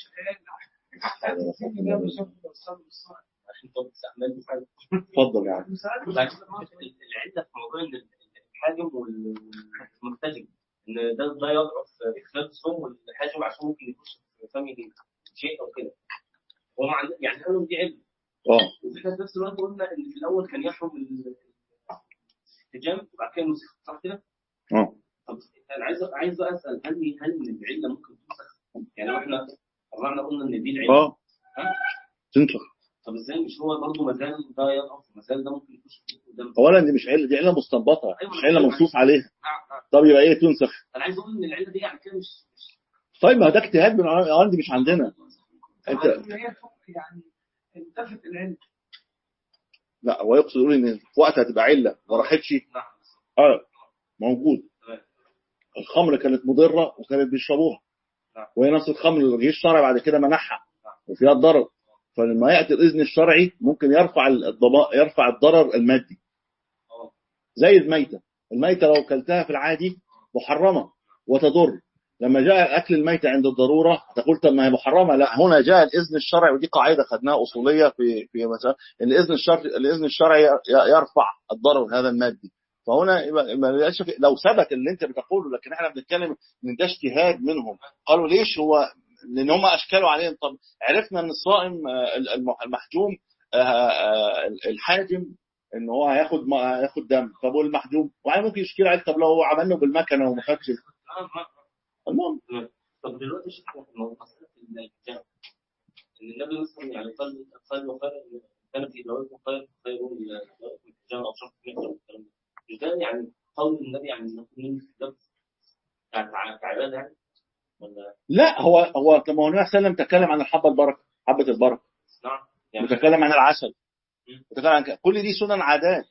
عشان طب استعمال بفعل اتفضل يعني العله في موضوع ان الحاجم والمحتجم ان ده ده يضعف اخلاق الصوم والحاجم عشان ممكن يخش في فمه شيء او كده هو مع يعني قالوا دي علم اه واحنا في نفس الوقت قلنا ان في الاول كان يحرم ال- الحجام وبعد كده نسخ صح كده؟ اه طب انا عايز عايز بقى اسال هل هل العله ممكن تنسخ؟ يعني لو احنا طلعنا قلنا ان دي العله اه ها؟ تنفع طب ازاي مش هو برضه مازال ده يضعف مازال ده ممكن يخش قدام اولا دي مش عله دي عله مستنبطه مش عله منصوص عليها نعم، نعم. طب يبقى ايه تنسخ انا عايز اقول ان العله دي يعني كده مش مش طيب ما ده اجتهاد من العلماء دي مش عندنا انت إن هي يعني انتفت العلم لا هو يقصد يقول ان في وقت هتبقى عله ما راحتش نعم اه موجود تمام. الخمر كانت مضره وكانت بيشربوها نعم. وهي نفس الخمر اللي الجيش الشرعي بعد كده منحها وفيها الضرر فلما ياتي الاذن الشرعي ممكن يرفع الضباء يرفع الضرر المادي اه زي الميته الميته لو اكلتها في العادي محرمه وتضر لما جاء اكل الميته عند الضروره تقول طب ما هي محرمه لا هنا جاء الاذن الشرعي ودي قاعده خدناها اصوليه في في مثلا ان الاذن الشرعي الاذن الشرعي يرفع الضرر هذا المادي فهنا يبقى- ما يبقاش في- لو ثبت اللي انت بتقوله لكن احنا بنتكلم ان ده اجتهاد منهم قالوا ليش هو لان هم اشكالوا عليهم طب عرفنا ان الصائم آه، الم- المحجوم آه، آه، الحاجم ان هو هياخد ما- هياخد دم طب والمحجوم وبعدين ممكن يشكل عليك طب لو عملنا بالمكنه وما خدش آه، ما- المهم طب دلوقتي شفنا في موضوع مسألة الحجاب إن النبي مثلا يعني قال قال وخير كان في دواء خير خير الحجاب أو شرط من الكلام ده مش ده يعني قول النبي يعني إن من الحجاب كع- كعبادة يعني ولا لا هو هو طب ما هو النبي صلى الله عليه وسلم تكلم عن الحبه البركه حبه البركه نعم يعني وتكلم عن العسل مم. وتكلم عن ك- كل دي سنن عادات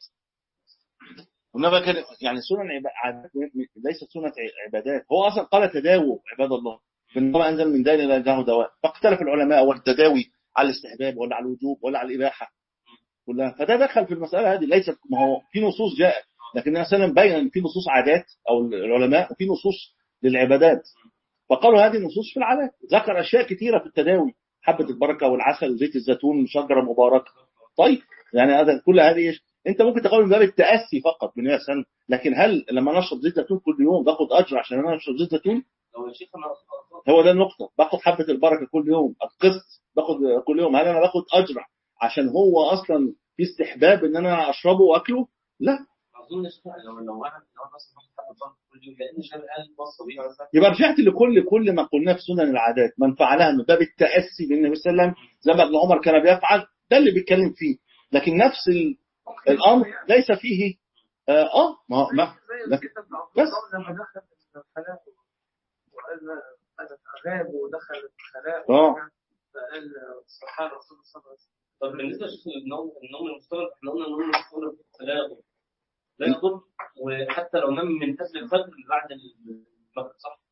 والنبي كان يعني سنن عب- عادات ليست سنة ع- عبادات هو اصلا قال تداووا عباد الله فان الله انزل من دين الى له دواء فاختلف العلماء والتداوي على الاستحباب ولا على الوجوب ولا على الاباحه كلها فده دخل في المساله هذه ليست ما هو في نصوص جاءت لكن النبي صلى الله عليه وسلم بين ان في نصوص عادات او العلماء وفي نصوص للعبادات فقالوا هذه النصوص في العادات ذكر اشياء كثيره في التداوي حبه البركه والعسل زيت الزيتون شجره مباركه طيب يعني هذا كل هذه إيش؟ انت ممكن تقول من باب التاسي فقط من سنة لكن هل لما نشرب زيت زيتون كل يوم باخد اجر عشان انا اشرب زيت زيتون لو يا شيخ أنا هو ده النقطه باخد حبه البركه كل يوم القسط باخد كل يوم هل انا باخد اجر عشان هو اصلا في استحباب ان انا اشربه واكله لا ما أظنش يعني لو لو واحد لو أنا مثلا باخد حبة ضغط كل يوم لأن الشارع قال وصى بيها مثلا يبقى رجعت لكل كل ما قلناه في سنن العادات من فعلها من باب التاسي بالنبي صلى الله عليه وسلم زي ما ابن عمر كان بيفعل ده اللي بيتكلم فيه لكن نفس ال- الامر ليس فيه اه, آه ما, ما زي لكن- الكتاب بس. لما دخل الخلاء وقال أنا غاب ودخل الخلاء آه. فقال سبحان رسول الله صلى الله عليه وسلم طب بالنسبه لشيخ النوم النوم المفترض احنا قلنا النوم المفترض لا يضر لا يضر وحتى لو نام من قبل الفجر بعد المغرب صح؟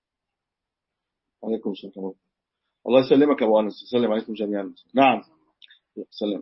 عليكم السلام الله يسلمك يا ابو انس يسلم عليكم جميعا نعم سلام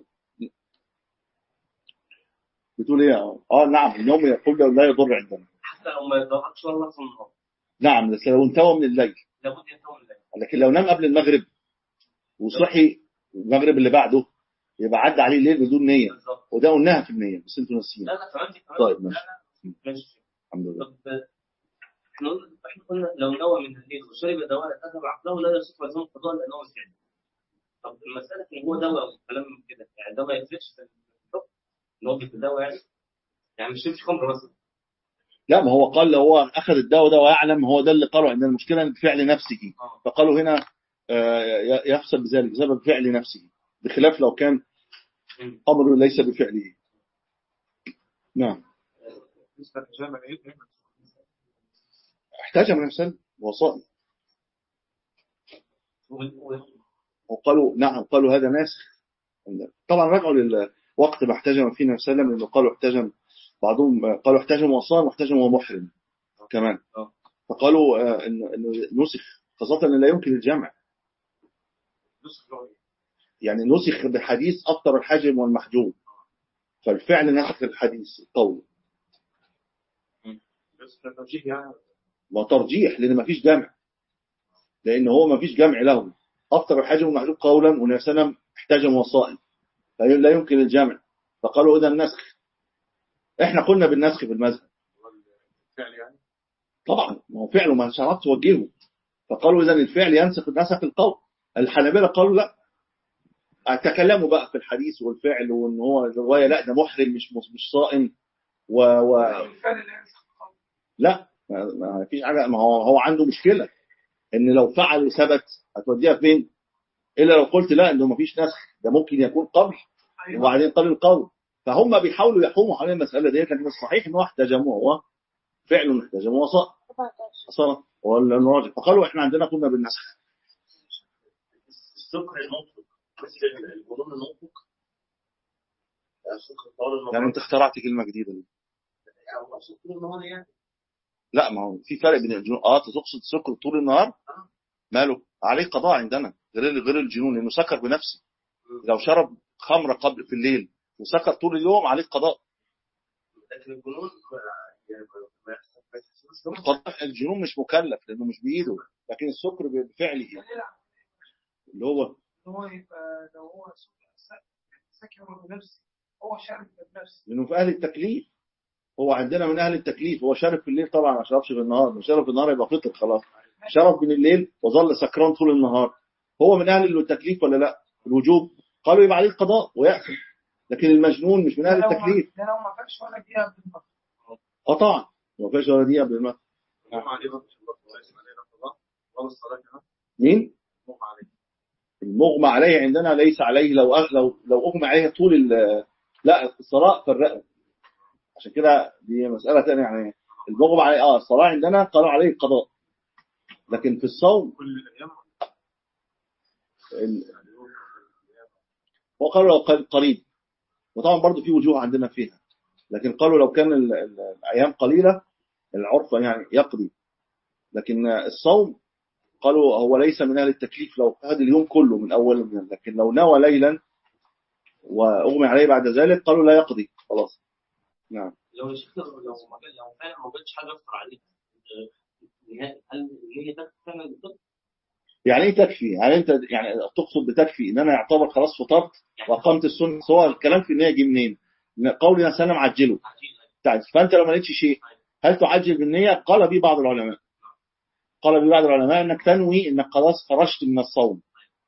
بتقول ايه اه نعم النوم يقول لا يضر عندنا حتى لو ما يضركش ولا في النهار نعم بس لو انتوى من الليل لابد ينتهي الليل لكن لو نام قبل المغرب وصحي المغرب اللي بعده يبقى عدى عليه الليل بدون نيه بالظبط وده قلناها في النيه بس انتوا ناسيين لا لا كمان دي كمان طيب ماشي ماشي الحمد لله طب احنا قلنا احنا قلنا لو نوى من الليل وشرب دواء اذهب عقله لا يصح لزوم القضاء لانه مسلم طب المساله ان هو دواء وكلام من كده يعني ده ما يفرقش في الحكم ان هو بيتداوى يعني يعني مش يمشي خمر مثلا لا ما هو قال لو هو اخذ الدواء ده ويعلم هو ده اللي قالوا ان المشكله ان فعل نفسه اه فقالوا هنا آه، يحصل بذلك بسبب فعل نفسه بخلاف لو كان مم. امر ليس بفعله نعم بالنسبه للحجام العيد احتاج من الانسان وصائل و- و- وقالوا نعم قالوا هذا ناسخ طبعا رجعوا للوقت ما احتجم فيه النبي صلى الله عليه وسلم لانه قالوا احتجم بعضهم قالوا احتجم وصائم واحتجم ومحرم كمان آه. فقالوا آه، انه انه نسخ خاصه ان لا يمكن الجمع نسخ لغوي يعني نسخ بحديث أفطر الحاجم والمحجوم فالفعل نسخ الحديث القول بس التوجيه يعني وترجيح لأن ما فيش جمع لأن هو ما فيش جمع له أفطر الحاجم والمحجوم قولا والنبي صلى الله عليه وسلم احتجم وصائم فلا يمكن الجمع فقالوا إذا النسخ احنا قلنا بالنسخ في المذهب فعل يعني طبعا ما هو فعله ما شرط توجهه فقالوا إذا الفعل ينسخ نسخ القول الحنابلة قالوا لا تكلموا بقى في الحديث والفعل وان هو الروايه لا ده محرم مش مش صائم و, و... الفعل اللي ينسخ القول. لا ما ما فيش حاجه ما هو هو عنده مشكله ان لو فعل وثبت هتوديها فين؟ الا لو قلت لا انه ما فيش نسخ ده ممكن يكون قبل أيوة. وبعدين قبل القول فهم بيحاولوا يحوموا حوالين المساله ديت لكن الصحيح ان هو احتجموه هو فعل احتجموه صار صار ولا راجع فقالوا احنا عندنا كنا بالنسخ السكر المنطق مثل الجنون المنطق سكر طول يعني النهار انت اخترعت كلمه جديده دي. او سكر النهار يعني لا ما هو في فرق بين الجنون اه تقصد سكر طول النهار ماله عليه قضاء عندنا غير غير الجنون انه سكر بنفسه لو شرب خمره قبل في الليل وسكر طول اليوم عليه قضاء لكن الجنون ما يعني ما- ما يحصل ما يحصلش قضاء الجنون مش مكلف لانه مش بايده لكن السكر بفعله اللي هو إن هو يبقى لو هو سكر بنفسه هو شارب بنفسه لانه في اهل التكليف هو عندنا من اهل التكليف هو شارب في الليل طبعا ما شربش في النهار لو شرب في النهار يبقى فطر خلاص شرب من الليل وظل سكران طول النهار هو من اهل التكليف ولا لا الوجوب قالوا يبقى عليه القضاء ويأثم لكن المجنون مش من اهل ده لو ما- التكليف ده لو ما فاكش ولا دقيقة بالمرة. قطعا ما فيش ولا دقيقه بالماء مغمى عليه برضه عشان برضه ليس عليه رفضاء ولا الصلاة كمان مين مغمى عليه المغمى عليه عندنا ليس عليه لو أغ... لو لو اغمى عليه طول ال... لا الصلاة في الرقبة عشان كده دي مسألة ثانية يعني المغمى عليه اه الصلاة عندنا قالوا عليه القضاء لكن في الصوم كل الايام ال... وقالوا لو كان قريب وطبعا برضو في وجوه عندنا فيها لكن قالوا لو كان ال... ال... الأيام قليلة العرف يعني يقضي لكن الصوم قالوا هو ليس من أهل التكليف لو هذا اليوم كله من أول من لكن لو نوى ليلا وأغمي عليه بعد ذلك قالوا لا يقضي خلاص نعم لو الشيخ لو لو ما كان- لو فعلا ما جاتش حاجه يفطر عليك آه، نهائي هل النية ده فعلا بالضبط؟ يعني ايه تكفي؟ يعني انت يعني تقصد بتكفي ان انا يعتبر خلاص فطرت واقمت السنه سواء الكلام في النيه جه منين؟ إن قولنا سلم عجله عجيب تعجل. فانت لو ما لقيتش شيء هل تعجل بالنية؟ قال به بعض العلماء قال به بعض العلماء انك تنوي انك خلاص خرجت من الصوم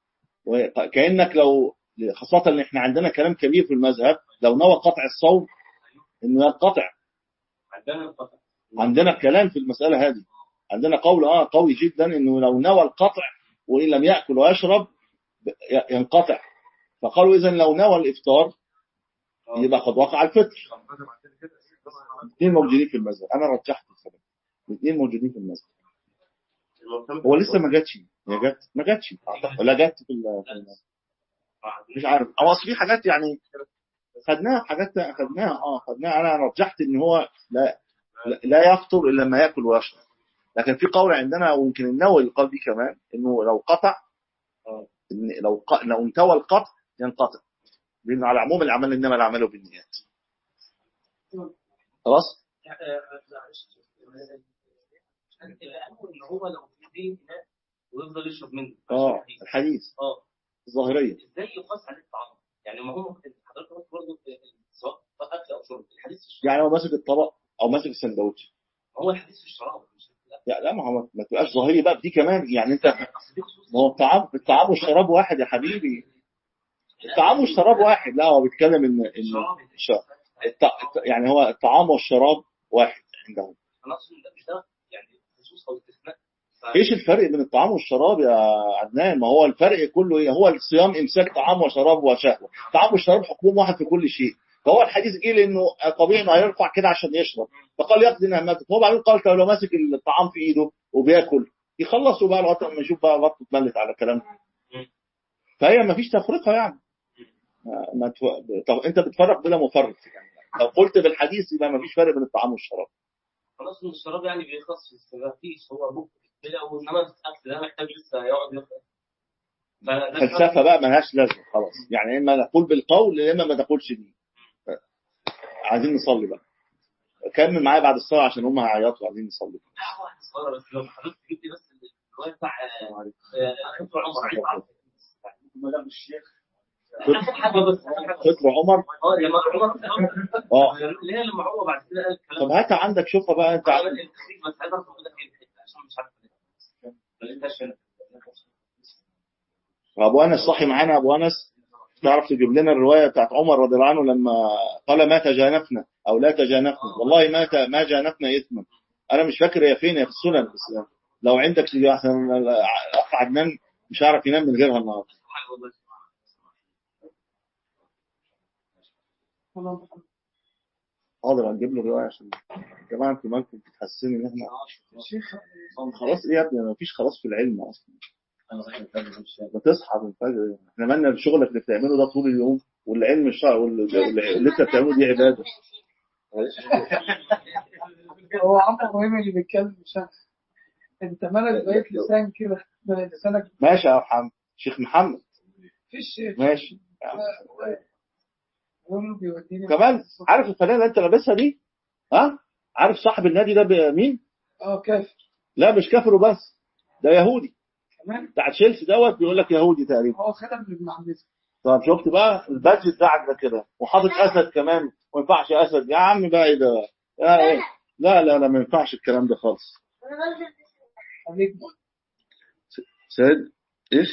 وكانك لو خاصة ان احنا عندنا كلام كبير في المذهب لو نوى قطع الصوم انه ينقطع عندنا القطع عندنا كلام في المسألة هذه عندنا قول اه قوي جدا انه لو نوى القطع وان لم يأكل ويشرب ي- ينقطع فقالوا اذا لو نوى الافطار يبقى قد وقع الفطر الاثنين موجودين في المذهب انا رجحت الكلام الاثنين موجودين في المذهب المعتمد هو لسه ما جاتش هي جت ما جاتش ولا جت في ال- في ال- مش عارف او اصل في حاجات يعني خدناها حاجات خدناها اه خدناها انا رجحت ان هو لا لا- لا يفطر الا لما ياكل ويشرب لكن في قول عندنا ويمكن النووي اللي قال بيه كمان انه لو قطع إن لو ق... لو انتوى القطع ينقطع لان على عموم الاعمال انما الاعمال بالنيات خلاص الأول إن هو لو في ايديه إناء ويفضل يشرب منه اه الحديث اه الظاهريه ازاي يقاس عليه الطعام؟ يعني ما هو حضرتك قلت برضه سواء اكل او شرب الحديث في الشراب يعني هو ماسك الطبق او ماسك السندوتش هو الحديث في الشراب مش في الأكل. لا لا ما هو ما تبقاش ظاهري بقى بدي كمان يعني انت اصل دي خصوص ما هو الطعام الطعام والشراب واحد يا حبيبي الطعام والشراب واحد لا هو بيتكلم ان ان الشراب الش- الط... الط- يعني هو الطعام والشراب واحد عندهم انا اقصد إن ده مش ده يعني خصوص او استثناء ف- ايش الفرق بين الطعام والشراب يا عدنان ما هو الفرق كله ايه هو الصيام امساك طعام وشراب وشهوه الطعام والشراب حكمهم واحد في كل شيء فهو الحديث جه لانه طبيعي انه هيرفع كده عشان يشرب فقال يقضي نعمته هو بعدين قال طب لو ماسك الطعام في ايده وبياكل يخلصوا بقى لغايه ما يشوف بقى بطنه اتملت على كلام فهي ما فيش تفرقه يعني ما ما تف... طب انت بتفرق بلا مفرق يعني لو قلت بالحديث يبقى ما فيش فرق بين الطعام والشراب خلاص إن الشراب يعني بيخلص في السنة فيش هو بوك كده وانما الاكل ده محتاج لسه يقعد يخلص فده فلسفه بقى ملهاش لازمه خلاص يعني اما نقول بالقول يا اما ما تقولش دي عايزين نصلي بقى كمل معايا بعد الصلاه عشان هم هيعيطوا عايزين نصلي لا واحد صغير بس لو حضرتك جبت بس الروايه بتاع آه، آه، دكتور عمر عايز أعرف. اخر حاجه بس آخر حاجة بس. فكر عمر اه لما عمر اه اللي هي لما عمر بعد كده قال الكلام طب هاتها عندك شوفها بقى انت عمل التخريج بس عايز اعرف ده فين الحته عشان مش عارف ما لقيتهاش هنا ابو انس صحي معانا ابو انس تعرف تجيب لنا الروايه بتاعت عمر رضي الله عنه لما قال ما تجانفنا او لا تجانفنا والله ما ت- ما جانفنا اثما انا مش فاكر هي فين هي في السنن بس لو عندك تيجي احسن الاخ عدنان مش هعرف ينام من غيرها النهارده حاضر هنجيب له الروايه عشان يا جماعه انتوا مالكم بتحسسوني ان احنا شيخ خلاص ايه يا ابني ما فيش خلاص في العلم اصلا بتصحى من الفجر احنا مالنا بشغلك اللي بتعمله ده طول اليوم والعلم الشرع واللي انت بتعمله دي عباده هو عمرو ابراهيم اللي بيتكلم مش انا انت مالك بقيت لسان كده لسانك ماشي يا محمد شيخ محمد فيش ماشي يقول له بيوديني كمان عارف الفنانه اللي انت لابسها دي ها عارف صاحب النادي ده ب- مين اه كافر لا مش كافر وبس ده يهودي كمان بتاع تشيلسي دوت بيقول لك يهودي تقريبا هو خدم لابن عمته طب شفت بقى البادج بتاعك ده كده وحاطط اسد كمان ما ينفعش اسد يا عم بقى ايه ده يا إيه؟ لا لا لا ما ينفعش الكلام ده خالص خليك سيد ايش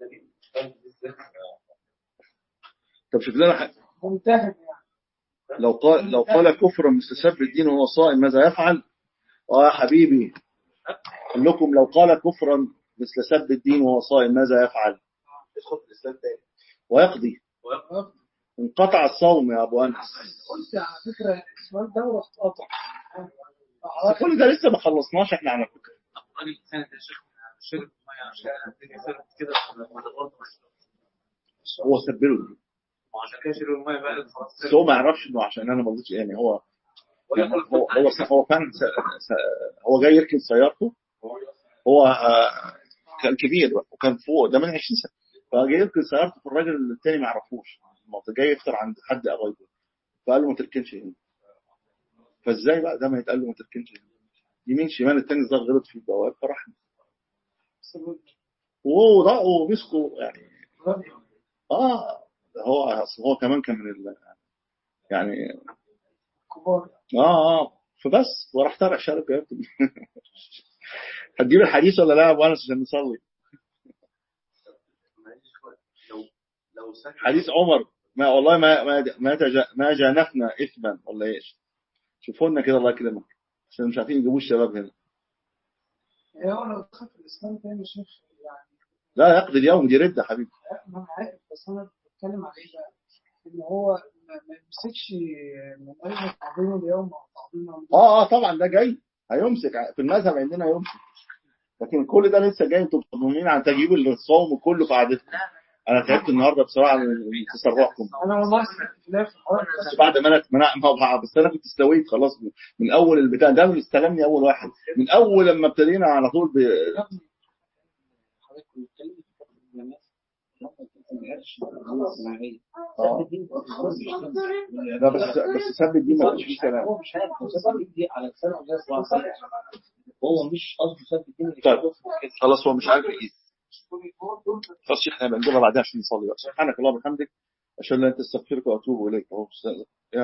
طب شوف لنا ح- ممتهن يعني لو قال لو قال كفرا مثل سب الدين وهو صائم ماذا يفعل؟ اه يا حبيبي قال لكم لو قال كفرا مثل سب الدين وهو صائم ماذا يفعل؟ يدخل في الاسلام تاني ويقضي انقطع الصوم يا ابو انس قلت على فكره السؤال ده ورحت قاطع بس كل ده لسه ما خلصناش احنا على فكره الراجل كانت يا شيخ شرب ميه عشان الدنيا سرت كده برضه هو سبله وعشان كده شرب الميه بقى خلاص بس هو ما يعرفش انه عشان انا ما رضيتش يعني هو يعني هو هو هو فعلا س- س- هو جاي يركن سيارته هو آه، كان كبير بقى، وكان فوق ده من 20 سنه فجاي يركن سيارته فالراجل التاني ما يعرفوش المنطقة جاي يفطر عند حد قرايبه فقال له ما تركنش هنا فازاي بقى ده ما يتقال له ما تركنش هنا يمين شمال التاني ظهر غلط في البواب فراح وهو ضاق ومسكه يعني اه هو أصل هو كمان كان من ال... يعني كبار اه اه فبس وراح طالع شارب جابته هتجيب الحديث ولا لا يا ابو انس عشان نصلي معلش لو لو سكت حديث عمر ما والله ما ما ما, تجا ما جانفنا اثما ولا ايش شوفوا لنا كده الله يكرمك عشان مش عارفين يجيبوا الشباب هنا يعني هو لو دخل في الاسلام تاني شيخ يعني لا يقضي اليوم دي رده حبيبي ما انا عارف بس انا بتكلم على ايه بقى؟ ان هو ما ما يمسكش من اجل تعظيم اليوم او تعظيم اليوم. اه اه طبعا ده جاي هيمسك في المذهب عندنا يمسك لكن كل ده لسه جاي انتوا مصممين على تجيب الصوم كله في قعدتكم انا تعبت النهارده بصراحه من تسرعكم انا والله سمعت خلاف الحوار بس بعد ما انا ما انا ما- بس انا كنت استويت خلاص من اول البتاع ده اللي استلمني اول واحد من اول لما ابتدينا على طول ب... حضرتك كنت بتتكلم في فترة الجامعات ممكن تكون ما عرفش خلاص معايا آه. لا بس بس سب الدين ما فيش فيه كلام هو مش عارف هو ساب دي على لسان الناس هو مش قصده ساب الدين اللي طيب. كان كده خلاص هو مش عارف ايه خلاص احنا بنجيبها بعدين عشان نصلي بقى سبحانك اللهم وبحمدك اشهد ان لا اله الا انت استغفرك واتوب اليك اهو